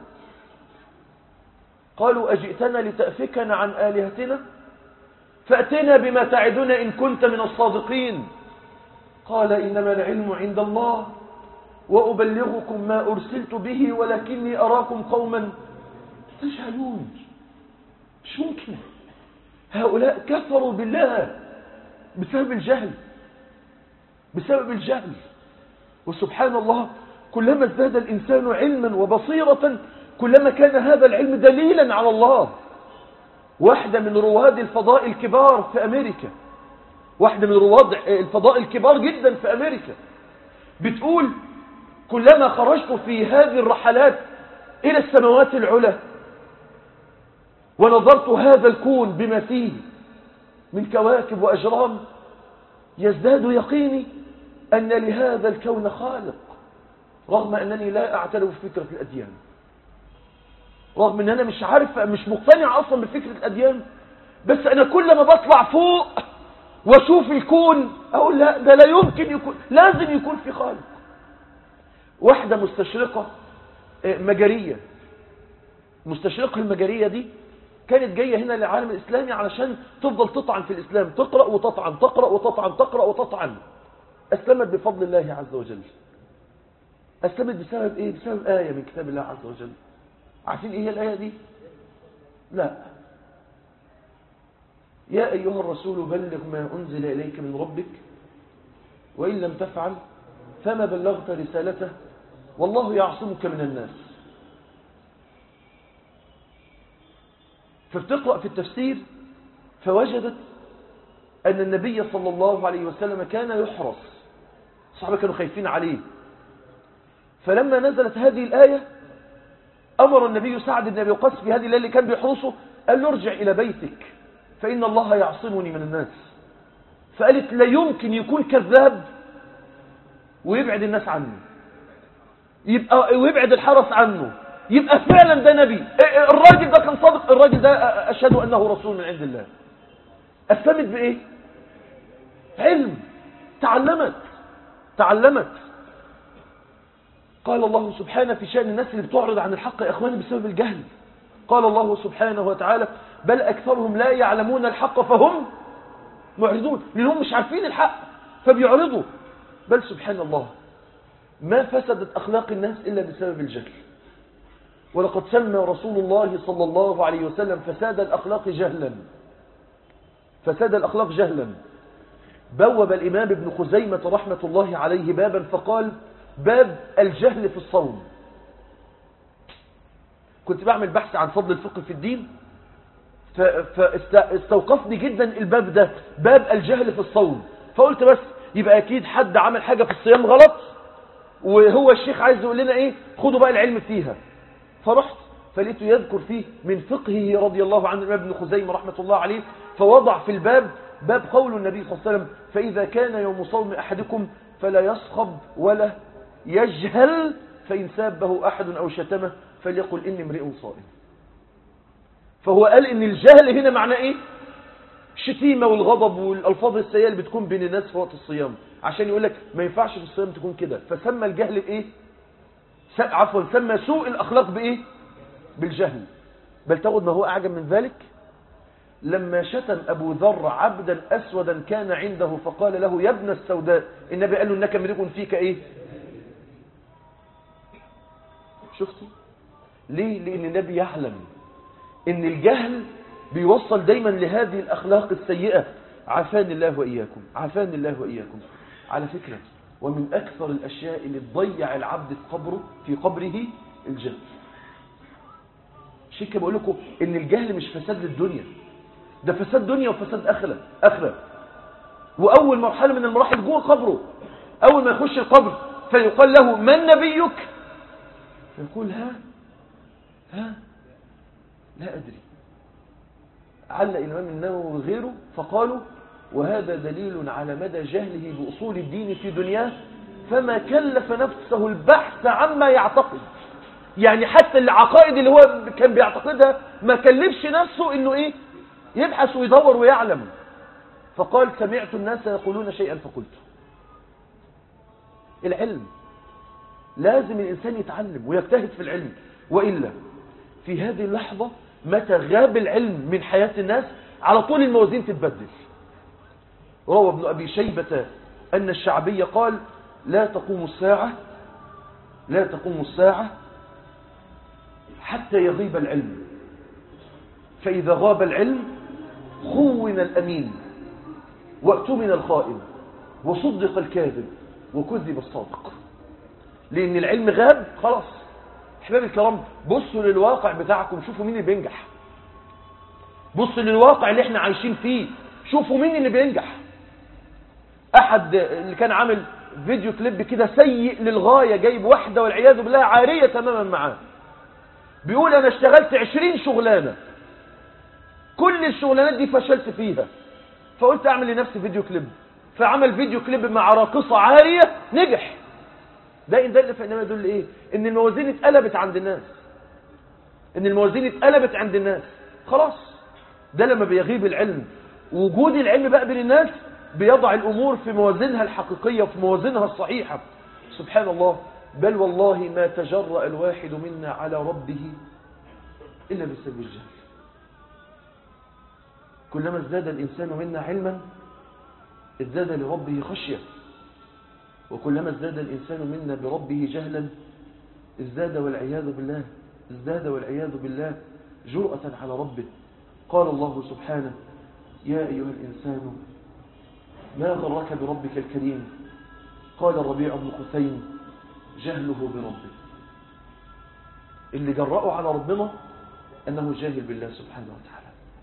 قالوا أجئتنا لتأفكنا عن آلهتنا فأتنا بما تعدنا إن كنت من الصادقين قال إنما العلم عند الله وأبلغكم ما أرسلت به ولكني أراكم قوما تجهلون مش ممكن هؤلاء كفروا بالله بسبب الجهل بسبب الجهل وسبحان الله كلما ازداد الإنسان علما وبصيرة كلما كان هذا العلم دليلا على الله واحدة من رواد الفضاء الكبار في أمريكا واحدة من رواد الفضاء الكبار جدا في أمريكا بتقول كلما خرجت في هذه الرحلات إلى السماوات العلى ونظرت هذا الكون بما فيه من كواكب وأجرام يزداد يقيني أن لهذا الكون خالق رغم أنني لا أعترف بفكرة الأديان رغم أن أنا مش عارف مش مقتنع أصلا بفكرة الأديان بس أنا كل ما بطلع فوق واشوف الكون أقول لا ده لا يمكن يكون لازم يكون في خالق واحدة مستشرقة مجرية مستشرقة المجرية دي كانت جاية هنا للعالم الإسلامي علشان تفضل تطعن في الإسلام تقرأ وتطعن تقرأ وتطعن تقرأ وتطعن أسلمت بفضل الله عز وجل أسلمت بسبب إيه؟ بسبب آية من كتاب الله عز وجل عارفين إيه هي الآية دي؟ لا يا أيها الرسول بلغ ما أنزل إليك من ربك وإن لم تفعل فما بلغت رسالته والله يعصمك من الناس فبتقرأ في التفسير فوجدت أن النبي صلى الله عليه وسلم كان يحرص الصحابة كانوا خايفين عليه فلما نزلت هذه الآية أمر النبي سعد بن أبي وقاص في هذه الليلة اللي كان بيحرسه قال له ارجع إلى بيتك فإن الله يعصمني من الناس فقالت لا يمكن يكون كذاب ويبعد الناس عنه يبقى ويبعد الحرس عنه يبقى فعلا ده نبي الراجل ده كان صادق الراجل ده أشهد أنه رسول من عند الله أسلمت بإيه علم تعلمت تعلمت قال الله سبحانه في شأن الناس اللي بتعرض عن الحق يا أخواني بسبب الجهل قال الله سبحانه وتعالى بل أكثرهم لا يعلمون الحق فهم معرضون لأنهم مش عارفين الحق فبيعرضوا بل سبحان الله ما فسدت أخلاق الناس إلا بسبب الجهل ولقد سمى رسول الله صلى الله عليه وسلم فساد الأخلاق جهلا فساد الأخلاق جهلا بوب الإمام ابن خزيمة رحمة الله عليه بابا فقال باب الجهل في الصوم كنت بعمل بحث عن فضل الفقه في الدين فاستوقفني جدا الباب ده باب الجهل في الصوم فقلت بس يبقى أكيد حد عمل حاجة في الصيام غلط وهو الشيخ عايز يقول لنا ايه خدوا بقى العلم فيها فرحت فلقيته يذكر فيه من فقهه رضي الله عنه الإمام ابن خزيمة رحمة الله عليه فوضع في الباب باب قول النبي صلى الله عليه وسلم فإذا كان يوم صوم أحدكم فلا يصخب ولا يجهل فإن سابه أحد أو شتمه فليقل إني امرئ صائم فهو قال إن الجهل هنا معناه إيه الشتيمة والغضب والألفاظ السيئة اللي بتكون بين الناس في وقت الصيام عشان يقول لك ما ينفعش في الصيام تكون كده فسمى الجهل بإيه عفوا سمى سوء الأخلاق بإيه بالجهل بل تاخد ما هو أعجب من ذلك لما شتم أبو ذر عبدا أسودا كان عنده فقال له يا ابن السوداء النبي قال له إنك امرئ فيك إيه شفتوا ليه لان النبي يعلم ان الجهل بيوصل دايما لهذه الاخلاق السيئه عافاني الله واياكم عافاني الله واياكم على فكره ومن اكثر الاشياء اللي تضيع العبد في قبره في قبره الجهل عشان كده بقول لكم ان الجهل مش فساد للدنيا ده فساد دنيا وفساد اخره اخره واول مرحله من المراحل جوه قبره اول ما يخش القبر فيقال له من نبيك فيقول ها ها لا ادري علق الامام النووي وغيره فقالوا وهذا دليل على مدى جهله باصول الدين في دنياه فما كلف نفسه البحث عما يعتقد يعني حتى العقائد اللي هو كان بيعتقدها ما كلفش نفسه انه ايه يبحث ويدور ويعلم فقال سمعت الناس يقولون شيئا فقلت العلم لازم الإنسان يتعلم ويجتهد في العلم وإلا في هذه اللحظة متى غاب العلم من حياة الناس على طول الموازين تتبدل روى ابن أبي شيبة أن الشعبي قال لا تقوم الساعة لا تقوم الساعة حتى يغيب العلم فإذا غاب العلم خون الأمين واؤتمن الخائن وصدق الكاذب وكذب الصادق لأن العلم غاب خلاص احباب الكرام بصوا للواقع بتاعكم شوفوا مين اللي بينجح بصوا للواقع اللي احنا عايشين فيه شوفوا مين اللي بينجح احد اللي كان عامل فيديو كليب كده سيء للغاية جايب واحدة والعياذ بالله عارية تماما معاه بيقول انا اشتغلت عشرين شغلانة كل الشغلانات دي فشلت فيها فقلت اعمل لنفسي فيديو كليب فعمل فيديو كليب مع راقصة عارية نجح ده ان دل فانما يدل ايه ان الموازين اتقلبت عند الناس ان الموازين اتقلبت عند الناس خلاص ده لما بيغيب العلم وجود العلم بقى بين الناس بيضع الامور في موازينها الحقيقية وفي موازينها الصحيحة سبحان الله بل والله ما تجرأ الواحد منا على ربه إلا بسبب الجهل كلما ازداد الإنسان منا علما ازداد لربه خشية وكلما ازداد الإنسان منا بربه جهلا ازداد والعياذ بالله ازداد والعياذ بالله جرأة على ربه قال الله سبحانه يا أيها الإنسان ما غرك بربك الكريم قال الربيع بن خثيم جهله بربه اللي جرأوا على ربنا أنه جاهل بالله سبحانه وتعالى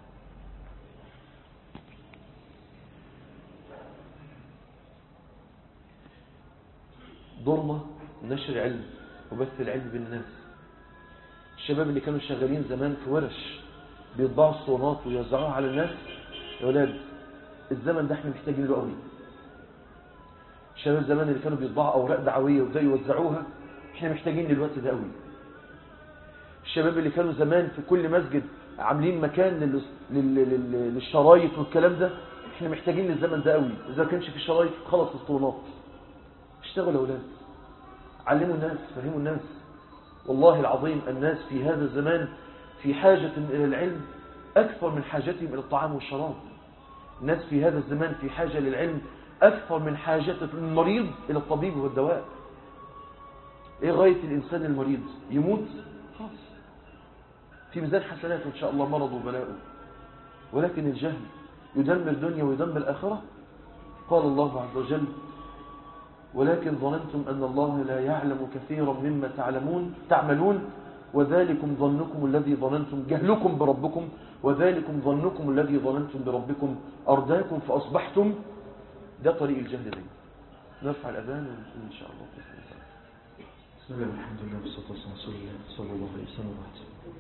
دورنا نشر علم وبث العلم بالناس الشباب اللي كانوا شغالين زمان في ورش بيطبعوا الصونات ويوزعوها على الناس يا ولاد الزمن ده احنا محتاجين له قوي الشباب زمان اللي كانوا بيطبعوا اوراق دعويه وده يوزعوها احنا محتاجين للوقت ده قوي الشباب اللي كانوا زمان في كل مسجد عاملين مكان لل... لل... لل... للشرايط والكلام ده احنا محتاجين للزمن ده قوي اذا ما كانش في شرايط خلص الاسطوانات اشتغلوا يا اولاد علموا الناس فهموا الناس والله العظيم الناس في هذا الزمان في حاجة إلى العلم أكثر من حاجتهم إلى الطعام والشراب الناس في هذا الزمان في حاجة للعلم أكثر من حاجة المريض إلى الطبيب والدواء إيه غاية الإنسان المريض يموت خلاص في ميزان حسناته إن شاء الله مرض وبلاءه ولكن الجهل يدمر الدنيا ويدمر الآخرة قال الله عز وجل ولكن ظننتم أن الله لا يعلم كثيرا مما تعلمون تعملون وذلكم ظنكم الذي ظننتم جهلكم بربكم وذلكم ظنكم الذي ظننتم بربكم أرداكم فأصبحتم ده طريق الجهل دي نرفع الأذان إن شاء الله بسم الله الحمد لله والصلاة والسلام على رسول الله صلى الله عليه وسلم وبعد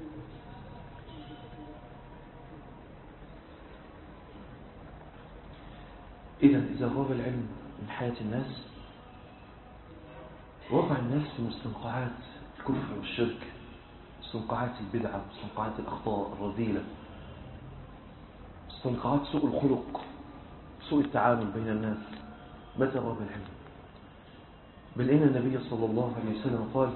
إذا إذا غاب العلم من حياة الناس وقع الناس في مستنقعات الكفر والشرك مستنقعات البدعة مستنقعات الأخطاء الرذيلة مستنقعات سوء الخلق سوء التعامل بين الناس متى غاب العلم بل إن النبي صلى الله عليه وسلم قال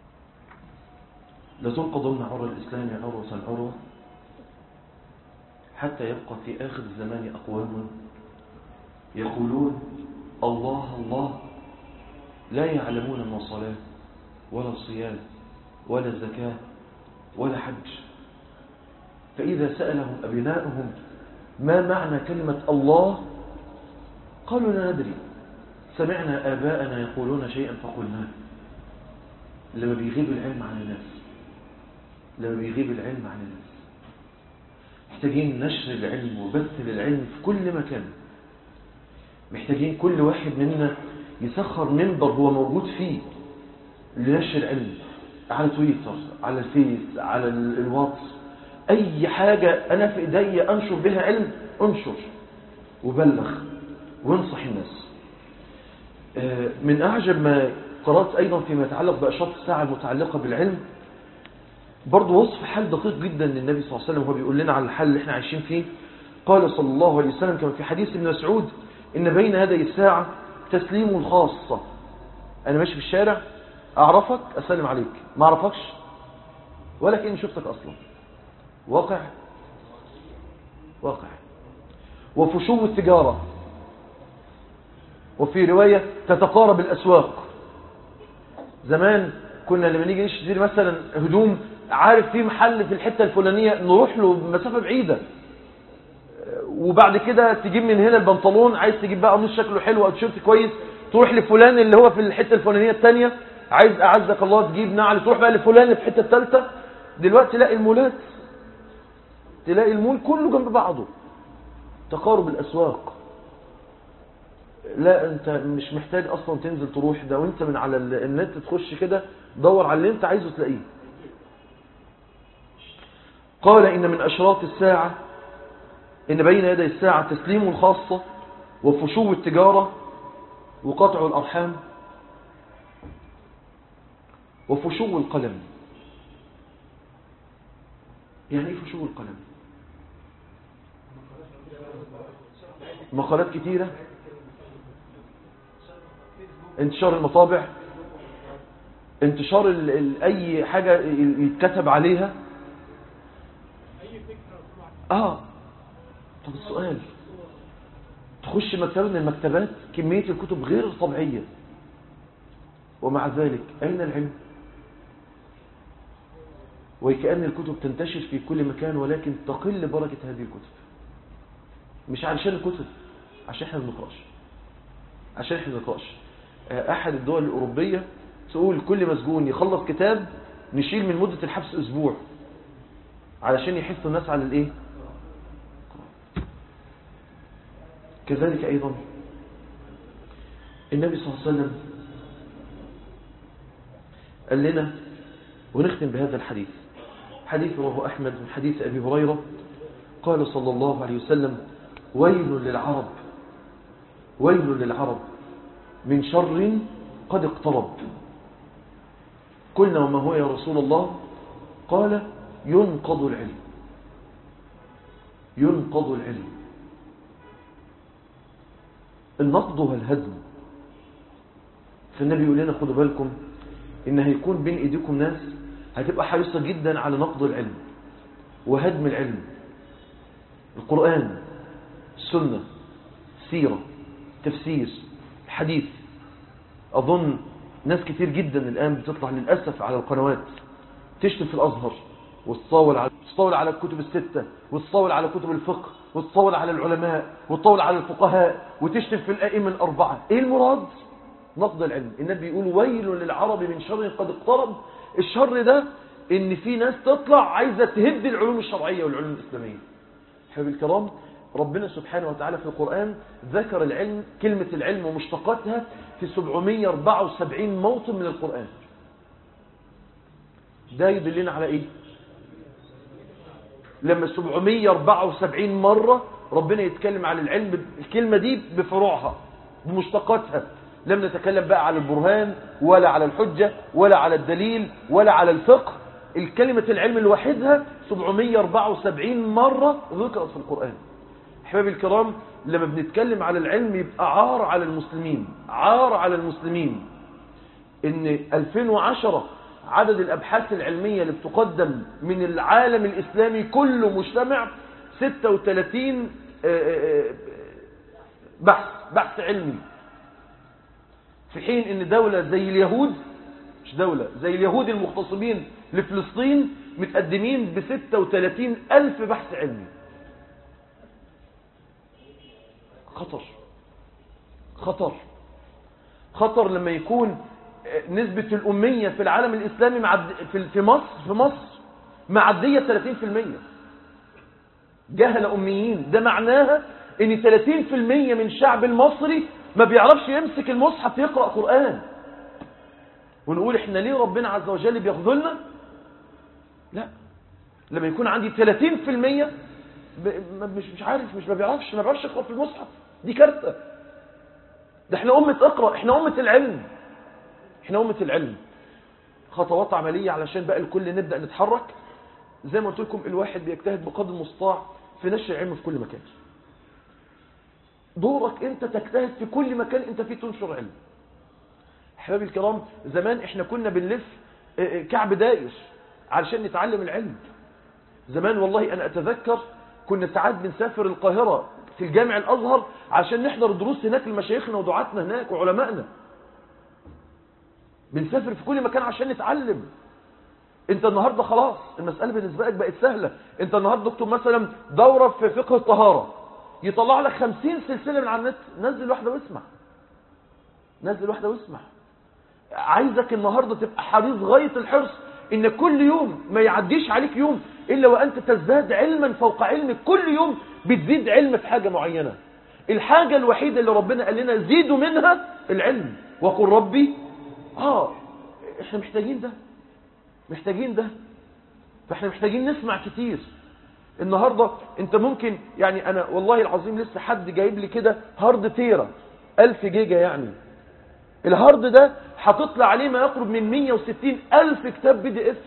لتنقضن عرى الإسلام عروة عروة حتى يبقى في آخر الزمان أقوام يقولون الله الله لا يعلمون ما صلاة ولا صيام ولا زكاة ولا حج فإذا سألهم أبناؤهم ما معنى كلمة الله قالوا لا ندري سمعنا آباءنا يقولون شيئا فقلناه لما بيغيب العلم عن الناس لما بيغيب العلم عن الناس محتاجين نشر العلم وبث للعلم في كل مكان محتاجين كل واحد منا يسخر منبر هو موجود فيه لنشر العلم على تويتر على الفيس على الواتس اي حاجة انا في ايدي انشر بها علم انشر وبلغ وانصح الناس من اعجب ما قرأت ايضا فيما يتعلق باشراط الساعة المتعلقة بالعلم برضو وصف حال دقيق جدا للنبي صلى الله عليه وسلم وهو بيقول لنا على الحال اللي احنا عايشين فيه قال صلى الله عليه وسلم كما في حديث ابن مسعود ان بين هذه الساعة تسليم الخاصة انا ماشي في الشارع اعرفك اسلم عليك ما اعرفكش ولا كأني شفتك اصلا واقع واقع وفشو التجارة وفي رواية تتقارب الأسواق زمان كنا لما نيجي نشتري مثلا هدوم عارف في محل في الحتة الفلانية نروح له بمسافة بعيدة وبعد كده تجيب من هنا البنطلون عايز تجيب بقى قميص شكله حلو او تيشيرت كويس تروح لفلان اللي هو في الحتة الفلانية الثانية عايز اعزك الله تجيب نعل تروح بقى لفلان اللي في الحتة الثالثة دلوقتي تلاقي المولات تلاقي المول كله جنب بعضه تقارب الاسواق لا انت مش محتاج اصلا تنزل تروح ده وانت من على النت تخش كده دور على اللي انت عايزه تلاقيه قال ان من اشراط الساعة ان بين يدي الساعة تسليم الخاصة وفشو التجارة وقطع الارحام وفشو القلم يعني ايه فشو القلم مقالات كتيرة انتشار المطابع انتشار ال ال اي حاجة يتكتب عليها اه طب السؤال تخش مكتبة من المكتبات كمية الكتب غير طبيعية ومع ذلك أين العلم وكأن الكتب تنتشر في كل مكان ولكن تقل بركة هذه الكتب مش علشان الكتب عشان احنا ما بنقراش عشان احنا ما بنقراش احد الدول الاوروبيه تقول كل مسجون يخلص كتاب نشيل من مده الحبس اسبوع علشان يحثوا الناس على الايه كذلك ايضا النبي صلى الله عليه وسلم قال لنا ونختم بهذا الحديث حديث رواه احمد من حديث ابي هريره قال صلى الله عليه وسلم ويل للعرب ويل للعرب من شر قد اقترب قلنا وما هو يا رسول الله قال ينقض العلم ينقض العلم النقض هو الهدم فالنبي يقول لنا خدوا بالكم ان هيكون بين ايديكم ناس هتبقى حريصة جدا على نقض العلم وهدم العلم القرآن السنة سيرة تفسير حديث أظن ناس كتير جدا الآن بتطلع للأسف على القنوات تشتم في الأزهر وتطاول على تطاول على الكتب الستة وتطاول على كتب الفقه وتطاول على العلماء وتطاول على الفقهاء وتشتم في الأئمة الأربعة إيه المراد؟ نقض العلم النبي يقول ويل للعرب من شر قد اقترب الشر ده ان في ناس تطلع عايزة تهد العلوم الشرعية والعلوم الإسلامية حبيب الكرام ربنا سبحانه وتعالى في القرآن ذكر العلم كلمة العلم ومشتقاتها في 774 موطن من القرآن ده يدلنا على ايه لما 774 مرة ربنا يتكلم عن العلم الكلمة دي بفروعها بمشتقاتها لم نتكلم بقى على البرهان ولا على الحجة ولا على الدليل ولا على الفقه الكلمة العلم لوحدها 774 مرة ذكرت في القرآن احبابي الكرام لما بنتكلم على العلم يبقى عار على المسلمين عار على المسلمين ان 2010 عدد الابحاث العلمية اللي بتقدم من العالم الاسلامي كله مجتمع 36 آه، آه، بحث بحث علمي في حين ان دولة زي اليهود مش دولة زي اليهود المغتصبين لفلسطين متقدمين ب 36 ألف بحث علمي خطر خطر خطر لما يكون نسبة الأمية في العالم الإسلامي معد... في في مصر في مصر معدية 30% جهل أميين ده معناها ان 30% من الشعب المصري ما بيعرفش يمسك المصحف يقرأ قرآن ونقول احنا ليه ربنا عز وجل بيخذلنا لا لما يكون عندي 30% ب... ما- مش مش عارف مش ما بيعرفش ما بيعرفش يقرأ في المصحف دي كارثة ده احنا أمة اقرأ احنا أمة العلم احنا أمة العلم خطوات عملية علشان بقى الكل نبدأ نتحرك زي ما قلت لكم الواحد بيجتهد بقدر المستطاع في نشر العلم في كل مكان دورك انت تجتهد في كل مكان انت فيه تنشر علم احبابي الكرام زمان احنا كنا بنلف اه، اه، كعب داير علشان نتعلم العلم زمان والله انا اتذكر كنا ساعات بنسافر القاهرة في الجامع الازهر عشان نحضر دروس هناك لمشايخنا ودعاتنا هناك وعلمائنا بنسافر في كل مكان عشان نتعلم انت النهاردة خلاص المسألة بالنسبة لك بقت سهلة انت النهاردة دكتور مثلا دورة في فقه الطهارة يطلع لك خمسين سلسلة من على النت نزل واحدة واسمع نزل واحدة واسمع عايزك النهاردة تبقى حريص غاية الحرص ان كل يوم ما يعديش عليك يوم الا وانت تزداد علما فوق علمك كل يوم بتزيد علم في حاجة معينة الحاجة الوحيدة اللي ربنا قال لنا زيدوا منها العلم وقل ربي اه احنا محتاجين ده محتاجين ده فاحنا محتاجين نسمع كتير النهاردة انت ممكن يعني انا والله العظيم لسه حد جايب لي كده هارد تيرا 1000 جيجا يعني الهارد ده هتطلع عليه ما يقرب من 160 ألف كتاب بي دي اف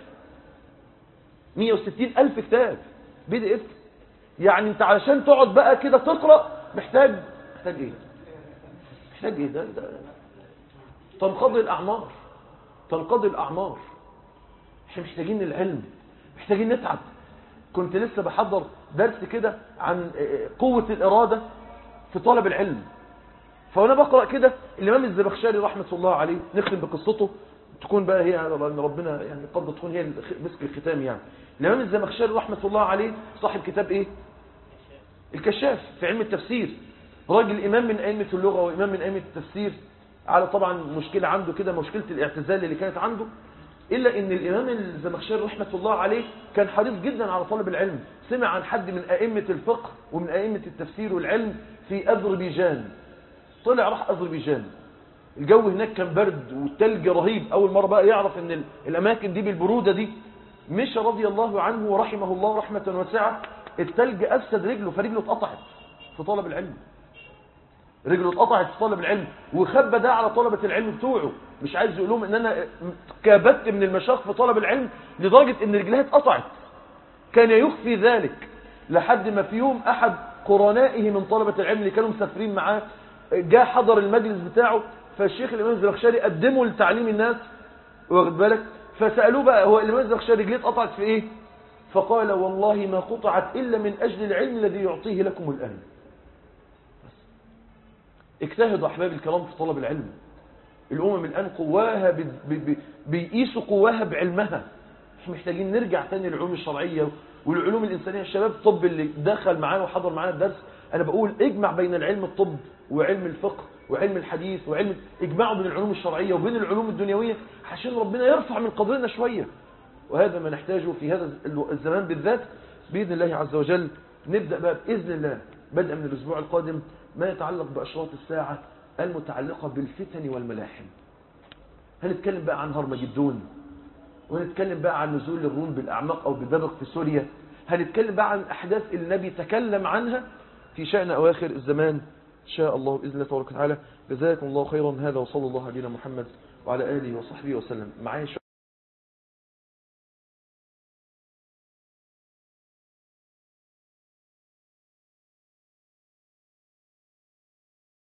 160 ألف كتاب بي دي اف يعني انت علشان تقعد بقى كده تقرأ محتاج محتاج ايه محتاج ايه ده, ده تنقضي الأعمار تنقضي الأعمار احنا محتاجين العلم محتاجين نتعب كنت لسه بحضر درس كده عن قوة الإرادة في طلب العلم فوانا بقرأ كده الإمام الزبخشري رحمة الله عليه نختم بقصته تكون بقى هي لأن ربنا يعني قد تكون هي مسك الختام يعني الإمام الزبخشري رحمة الله عليه صاحب كتاب إيه الكشاف في علم التفسير راجل إمام من أئمة اللغة وإمام من أئمة التفسير على طبعا مشكلة عنده كده مشكلة الاعتزال اللي كانت عنده إلا أن الإمام الزمخشري رحمة الله عليه كان حريص جدا على طلب العلم سمع عن حد من أئمة الفقه ومن أئمة التفسير والعلم في أذربيجان طلع راح أذربيجان الجو هناك كان برد والتلج رهيب أول مرة بقى يعرف أن الأماكن دي بالبرودة دي مشى رضي الله عنه ورحمه الله رحمة واسعة التلج أفسد رجله فرجله اتقطعت في طلب العلم رجله اتقطعت في طلب العلم وخبى ده على طلبة العلم بتوعه مش عايز يقول لهم ان انا كابدت من المشاق في طلب العلم لدرجة ان رجلها اتقطعت كان يخفي ذلك لحد ما في يوم احد قرنائه من طلبة العلم اللي كانوا مسافرين معاه جاء حضر المجلس بتاعه فالشيخ الامام الزرخشري قدمه لتعليم الناس واخد بالك فسألوه بقى هو الامام الزرخشري رجليه اتقطعت في ايه فقال والله ما قطعت الا من اجل العلم الذي يعطيه لكم الان اجتهدوا احبابي الكرام في طلب العلم الامم الان قواها بي بي بيقيسوا قواها بعلمها احنا محتاجين نرجع تاني للعلوم الشرعيه والعلوم الانسانيه الشباب الطب اللي دخل معانا وحضر معانا الدرس انا بقول اجمع بين العلم الطب وعلم الفقه وعلم الحديث وعلم اجمعوا بين العلوم الشرعيه وبين العلوم الدنيويه عشان ربنا يرفع من قدرنا شويه وهذا ما نحتاجه في هذا الزمان بالذات باذن الله عز وجل نبدا بقى باذن الله بدءا من الاسبوع القادم ما يتعلق بأشراط الساعة المتعلقة بالفتن والملاحم هنتكلم بقى عن هرمجدون وهنتكلم بقى عن نزول الروم بالأعماق أو بدبق في سوريا هنتكلم بقى عن أحداث النبي تكلم عنها في شأن أواخر الزمان إن شاء الله بإذن الله تبارك وتعالى جزاكم الله خيرا هذا وصلى الله على محمد وعلى آله وصحبه وسلم معايا